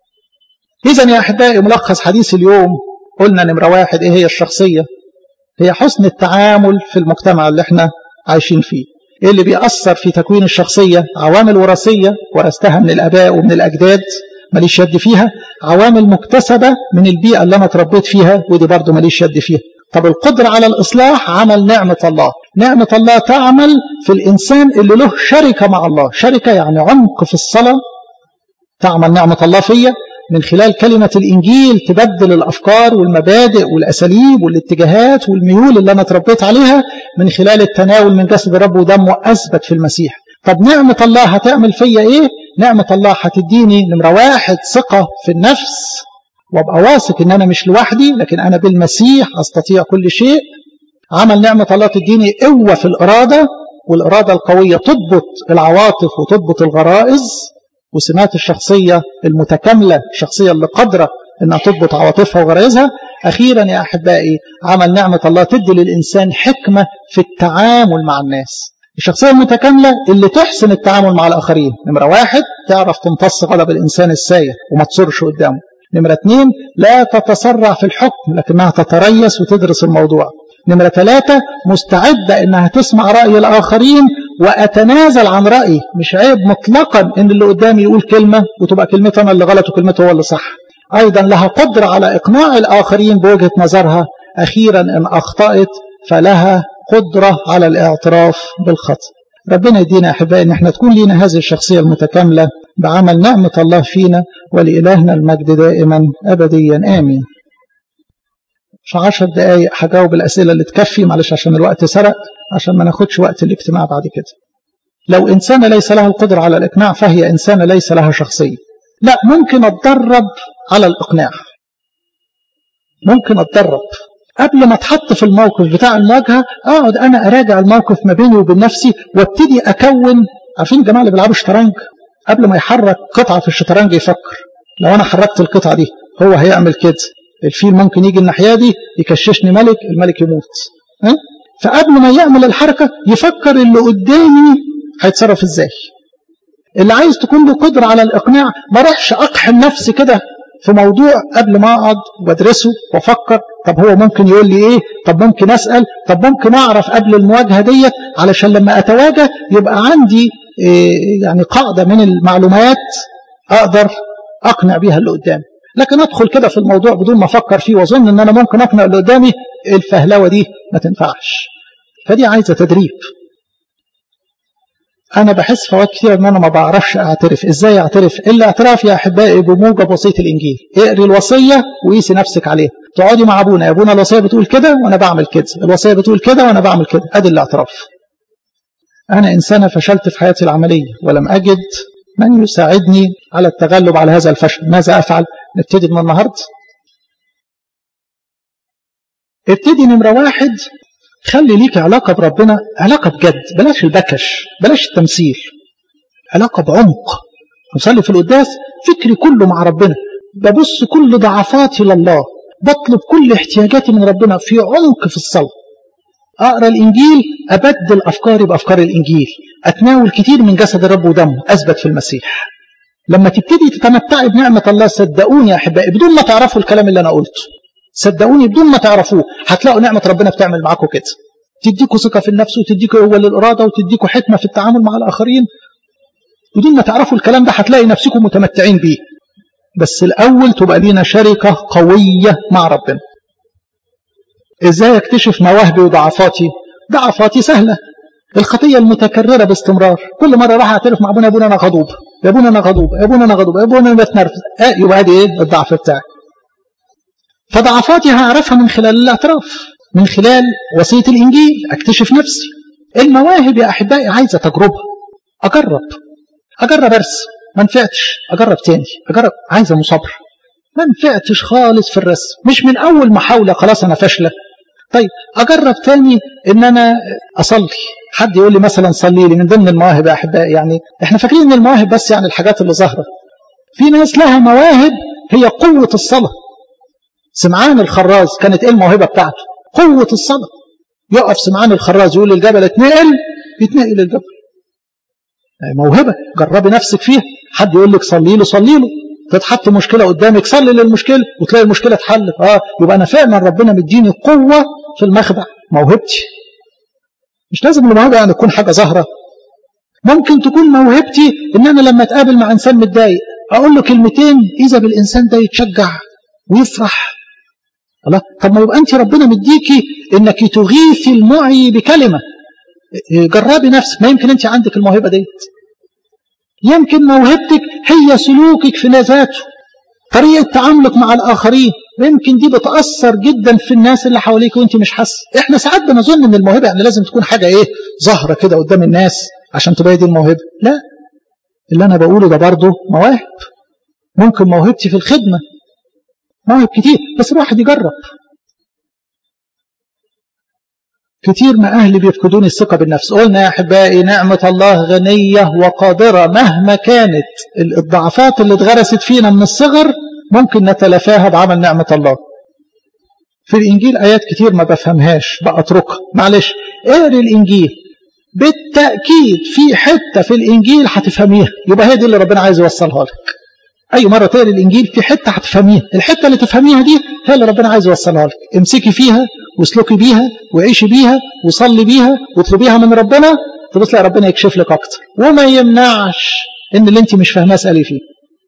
اذا يا احبائي ملخص حديث اليوم قلنا نمره واحد ايه هي الشخصيه هي حسن التعامل في المجتمع اللي احنا عايشين فيه ايه اللي بيأثر في تكوين الشخصية عوامل وراثية ورثتها من الآباء ومن الأجداد ماليش يد فيها عوامل مكتسبة من البيئة اللي أنا اتربيت فيها ودي برضه ماليش يد فيها طب القدرة على الإصلاح عمل نعمة الله نعمة الله تعمل في الإنسان اللي له شركة مع الله شركة يعني عمق في الصلاة تعمل نعمة الله فيا من خلال كلمة الإنجيل تبدل الأفكار والمبادئ والأساليب والاتجاهات والميول اللي أنا اتربيت عليها من خلال التناول من جسد الرب ودمه أثبت في المسيح طب نعمة الله هتعمل فيا إيه؟ نعمة الله هتديني نمرة واحد ثقة في النفس وابقى واثق ان انا مش لوحدي لكن انا بالمسيح استطيع كل شيء عمل نعمة الله تديني قوة في الإرادة والإرادة القوية تضبط العواطف وتضبط الغرائز وسمات الشخصية المتكاملة الشخصية اللي قادرة انها تضبط عواطفها وغرائزها أخيرا يا أحبائي عمل نعمة الله تدي للإنسان حكمة في التعامل مع الناس الشخصية المتكاملة اللي تحسن التعامل مع الآخرين نمرة واحد تعرف تمتص غضب الإنسان الساير وما تصرش قدامه نمرة اثنين لا تتسرع في الحكم لكنها تتريث وتدرس الموضوع نمرة ثلاثة مستعدة انها تسمع رأي الآخرين وأتنازل عن رأيي مش عيب مطلقا ان اللي قدامي يقول كلمة وتبقى كلمته أنا اللي غلط وكلمته هو اللي صح أيضا لها قدرة على إقناع الآخرين بوجهة نظرها أخيرا إن أخطأت فلها قدرة على الاعتراف بالخطأ ربنا يدينا أحبائي إن احنا تكون لنا هذه الشخصية المتكاملة بعمل نعمة الله فينا ولإلهنا المجد دائما أبديا آمين في عشر دقايق هجاوب الأسئلة اللي تكفي معلش عشان الوقت سرق عشان ما ناخدش وقت الاجتماع بعد كده لو إنسانة ليس لها القدرة على الإقناع فهي إنسانة ليس لها شخصية لا ممكن أتدرب على الإقناع ممكن أتدرب قبل ما اتحط في الموقف بتاع المواجهة أقعد أنا أراجع الموقف ما بيني وبين نفسي وابتدي أكون عارفين الجماعة اللي بيلعبوا شطرنج قبل ما يحرك قطعة في الشطرنج يفكر لو أنا حركت القطعة دي هو هيعمل كده الفيل ممكن يجي الناحية دي يكششني ملك الملك يموت ها؟ فقبل ما يعمل الحركة يفكر اللي قدامي هيتصرف ازاي اللي عايز تكون له قدرة على الإقناع ما راحش أقحم نفسي كده في موضوع قبل ما أقعد وأدرسه وأفكر طب هو ممكن يقول لي إيه طب ممكن أسأل طب ممكن أعرف قبل المواجهة ديت علشان لما أتواجه يبقى عندي إيه يعني قاعدة من المعلومات أقدر أقنع بيها اللي قدامي لكن أدخل كده في الموضوع بدون ما أفكر فيه وأظن إن أنا ممكن أقنع اللي قدامي الفهلوة دي ما تنفعش فدي عايزة تدريب انا بحس في اوقات كتير ان انا ما بعرفش اعترف ازاي اعترف الاعتراف يا احبائي بموجب وصيه الانجيل اقري الوصيه وقيسي نفسك عليها تقعدي مع ابونا يا ابونا الوصيه بتقول كده وانا بعمل كده الوصيه بتقول كده وانا بعمل كده ادي الاعتراف انا انسانه فشلت في حياتي العمليه ولم اجد من يساعدني على التغلب على هذا الفشل ماذا افعل نبتدي من النهارده ابتدي نمره واحد خلي ليك علاقة بربنا علاقة بجد بلاش البكش بلاش التمثيل علاقة بعمق نصلي في القداس فكري كله مع ربنا ببص كل ضعفاتي لله بطلب كل احتياجاتي من ربنا في عمق في الصلاة أقرأ الإنجيل أبدل أفكاري بأفكار الإنجيل أتناول كتير من جسد الرب ودمه أثبت في المسيح لما تبتدي تتمتعي بنعمة الله صدقوني يا أحبائي بدون ما تعرفوا الكلام اللي أنا قلته صدقوني بدون ما تعرفوه هتلاقوا نعمة ربنا بتعمل معاكم كده تديكوا ثقة في النفس وتديكوا قوة للإرادة وتديكوا حكمة في التعامل مع الآخرين بدون ما تعرفوا الكلام ده هتلاقي نفسكم متمتعين بيه بس الأول تبقى لينا شركة قوية مع ربنا إزاي أكتشف مواهبي وضعفاتي ضعفاتي سهلة الخطية المتكررة باستمرار كل مرة راح أعترف مع أبونا أبونا أنا غضوب يا أبونا أنا غضوب يا أبونا أنا غضوب يا أبونا أنا بتنرفز آه يبقى دي إيه الضعف بتاعي فضعفاتي هعرفها من خلال الاعتراف من خلال وصية الإنجيل أكتشف نفسي المواهب يا أحبائي عايزة تجربة أجرب أجرب أرسم ما نفعتش أجرب تاني أجرب عايزة مصابرة ما نفعتش خالص في الرسم مش من أول محاولة خلاص أنا فاشلة طيب أجرب تاني إن أنا أصلي حد يقول لي مثلا صلي لي من ضمن المواهب يا أحبائي يعني إحنا فاكرين إن المواهب بس يعني الحاجات اللي ظاهرة في ناس لها مواهب هي قوة الصلاة سمعان الخراز كانت ايه الموهبه بتاعته قوه الصلاه يقف سمعان الخراز يقول للجبل اتنقل يتنقل الجبل موهبه جربي نفسك فيها حد يقول لك صلي له صلي له تتحط مشكله قدامك صلي للمشكله وتلاقي المشكله اتحلت اه يبقى انا فعلا ربنا مديني قوه في المخدع موهبتي مش لازم الموهبه يعني تكون حاجه ظاهره ممكن تكون موهبتي ان انا لما اتقابل مع انسان متضايق اقول له كلمتين اذا بالانسان ده يتشجع ويفرح الله طب ما يبقى انت ربنا مديكي انك تغيثي المعي بكلمه جربي نفسك ما يمكن انت عندك الموهبه ديت يمكن موهبتك هي سلوكك في ذاته طريقه تعاملك مع الاخرين يمكن دي بتاثر جدا في الناس اللي حواليك وانت مش حاسه احنا ساعات بنظن ان الموهبه يعني لازم تكون حاجه ايه ظاهره كده قدام الناس عشان تبقى دي الموهبه لا اللي انا بقوله ده برضه مواهب ممكن موهبتي في الخدمه مواهب كتير بس الواحد يجرب كتير ما أهلي بيفقدوني الثقة بالنفس قلنا يا أحبائي نعمة الله غنية وقادرة مهما كانت الضعفات اللي اتغرست فينا من الصغر ممكن نتلافاها بعمل نعمة الله في الإنجيل آيات كتير ما بفهمهاش بأتركها معلش اقري الإنجيل بالتأكيد في حتة في الإنجيل هتفهميها يبقى هي دي اللي ربنا عايز يوصلها لك أي مرة تقري الإنجيل في حتة هتفهميها الحتة اللي تفهميها دي هي اللي ربنا عايز يوصلها لك امسكي فيها واسلكي بيها وعيشي بيها وصلي بيها واطلبيها من ربنا تبص لها ربنا يكشف لك أكتر وما يمنعش إن اللي أنت مش فاهماه اسألي فيه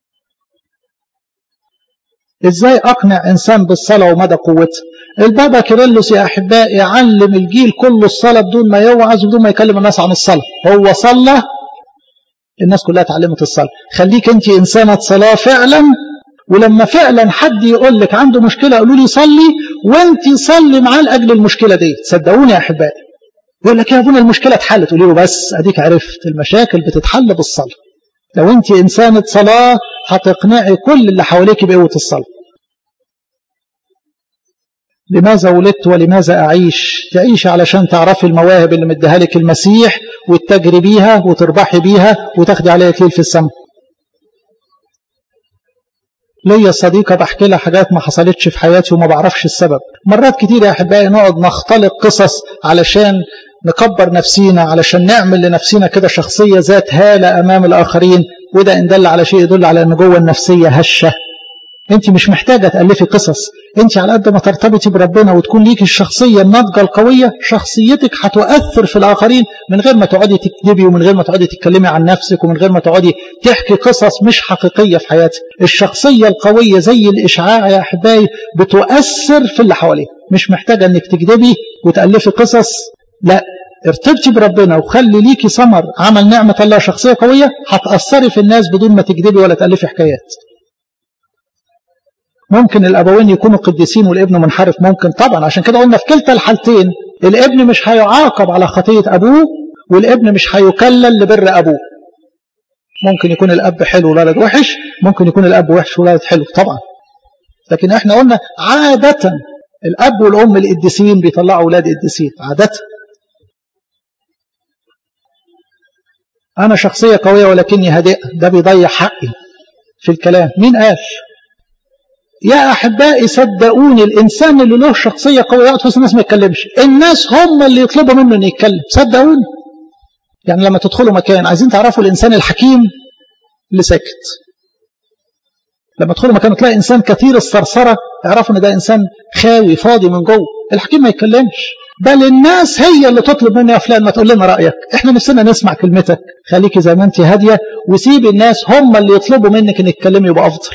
ازاي اقنع انسان بالصلاه ومدى قوتها البابا كيرلس يا احبائي علم الجيل كله الصلاه بدون ما يوعظ بدون ما يكلم الناس عن الصلاه هو صلى الناس كلها اتعلمت الصلاه خليك انت انسانه صلاه فعلا ولما فعلا حد يقول لك عنده مشكله قولوا لي صلي وانت صلي معاه لاجل المشكله دي صدقوني يا احبائي يقول لك يا ابونا المشكله اتحلت قولي له بس اديك عرفت المشاكل بتتحل بالصلاه لو انت انسانه صلاه هتقنعي كل اللي حواليك بقوه الصلاه لماذا ولدت ولماذا أعيش تعيش علشان تعرفي المواهب اللي مديها لك المسيح وتجري بيها وتربحي بيها وتاخدي عليها كليل في السماء ليا صديقة بحكي لها حاجات ما حصلتش في حياتي وما بعرفش السبب مرات كتير يا أحبائي نقعد نختلق قصص علشان نكبر نفسينا علشان نعمل لنفسنا كده شخصية ذات هالة أمام الآخرين وده إن دل على شيء يدل على أن جوه النفسية هشة انت مش محتاجة تألفي قصص انت على قد ما ترتبطي بربنا وتكون ليك الشخصية الناضجة القوية شخصيتك هتؤثر في الآخرين من غير ما تقعدي تكذبي ومن غير ما تقعدي تتكلمي عن نفسك ومن غير ما تقعدي تحكي قصص مش حقيقية في حياتك الشخصية القوية زي الإشعاع يا أحبائي بتؤثر في اللي حواليه مش محتاجة انك تكذبي وتألفي قصص لا ارتبطي بربنا وخلي ليكي ثمر عمل نعمة الله شخصية قوية هتأثري في الناس بدون ما تكذبي ولا تألفي حكايات ممكن الأبوين يكونوا قديسين والابن منحرف ممكن طبعا عشان كده قلنا في كلتا الحالتين الابن مش هيعاقب على خطية أبوه والابن مش هيكلل لبر أبوه ممكن يكون الأب حلو والولد وحش ممكن يكون الأب وحش والولد حلو طبعا لكن احنا قلنا عادة الأب والأم القديسين بيطلعوا أولاد قديسين عادة أنا شخصية قوية ولكني هادئة ده بيضيع حقي في الكلام مين قال يا أحبائي صدقوني الإنسان اللي له شخصية قوية يقعد في الناس ما يتكلمش الناس هم اللي يطلبوا منه إنه يتكلم صدقوني يعني لما تدخلوا مكان عايزين تعرفوا الإنسان الحكيم اللي ساكت لما تدخلوا مكان تلاقي إنسان كثير الثرثرة اعرفوا إن ده إنسان خاوي فاضي من جوه الحكيم ما يتكلمش بل الناس هي اللي تطلب مني يا فلان ما تقول لنا رأيك احنا نفسنا نسمع كلمتك خليكي زي ما انت هادية وسيب الناس هم اللي يطلبوا منك انك تتكلمي يبقى افضل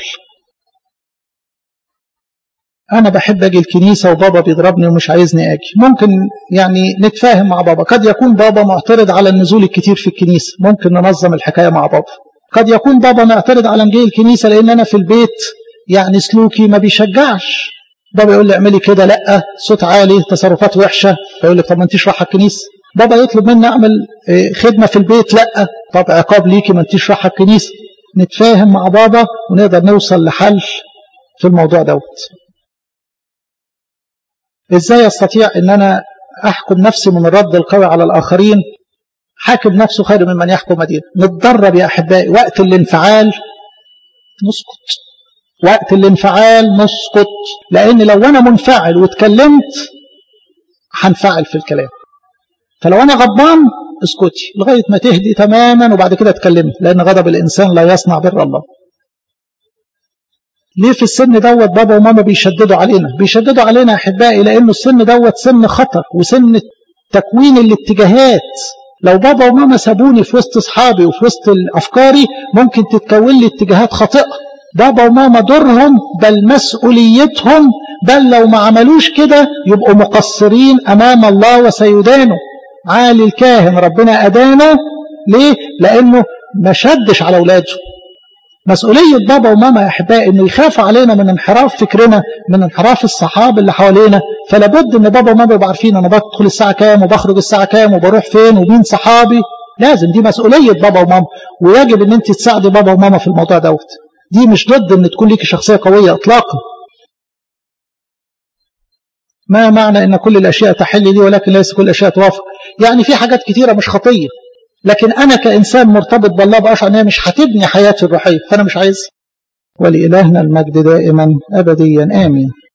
انا بحب اجي الكنيسة وبابا بيضربني ومش عايزني اجي ممكن يعني نتفاهم مع بابا قد يكون بابا معترض على النزول الكتير في الكنيسة ممكن ننظم الحكاية مع بابا قد يكون بابا معترض على مجيء الكنيسة لان انا في البيت يعني سلوكي ما بيشجعش بابا يقول لي اعملي كده لا صوت عالي تصرفات وحشه فيقول لك طب ما انتيش رايحه الكنيسه بابا يطلب مني اعمل خدمه في البيت لا طب عقاب ليكي ما انتيش رايحه الكنيسه نتفاهم مع بابا ونقدر نوصل لحل في الموضوع دوت ازاي استطيع ان انا احكم نفسي من الرد القوي على الاخرين حاكم نفسه خير ممن يحكم مدينه نتدرب يا احبائي وقت الانفعال نسكت وقت الانفعال نسكت لان لو انا منفعل واتكلمت هنفعل في الكلام فلو انا غضبان اسكتي لغايه ما تهدي تماما وبعد كده اتكلمي لان غضب الانسان لا يصنع بر الله ليه في السن دوت بابا وماما بيشددوا علينا بيشددوا علينا احبائي لانه السن دوت سن خطر وسن تكوين الاتجاهات لو بابا وماما سابوني في وسط اصحابي وفي وسط افكاري ممكن تتكون لي اتجاهات خاطئه بابا وماما دورهم بل مسؤوليتهم بل لو ما عملوش كده يبقوا مقصرين امام الله وسيدانه عالي الكاهن ربنا ادانه ليه لانه ما شدش على اولاده مسؤولية بابا وماما يا أحبائي إنه يخافوا علينا من انحراف فكرنا من انحراف الصحاب اللي حوالينا فلا بد إن بابا وماما يبقوا عارفين أنا بدخل الساعة كام وبخرج الساعة كام وبروح فين ومين صحابي لازم دي مسؤولية بابا وماما ويجب إن أنت تساعدي بابا وماما في الموضوع دوت دي مش ضد إن تكون ليكي شخصية قوية إطلاقا ما معنى إن كل الأشياء تحل لي ولكن ليس كل الأشياء توافق يعني في حاجات كتيرة مش خطية لكن أنا كإنسان مرتبط بالله بأشعر أنها مش هتبني حياتي الروحية فأنا مش عايز ولإلهنا المجد دائما أبديا آمين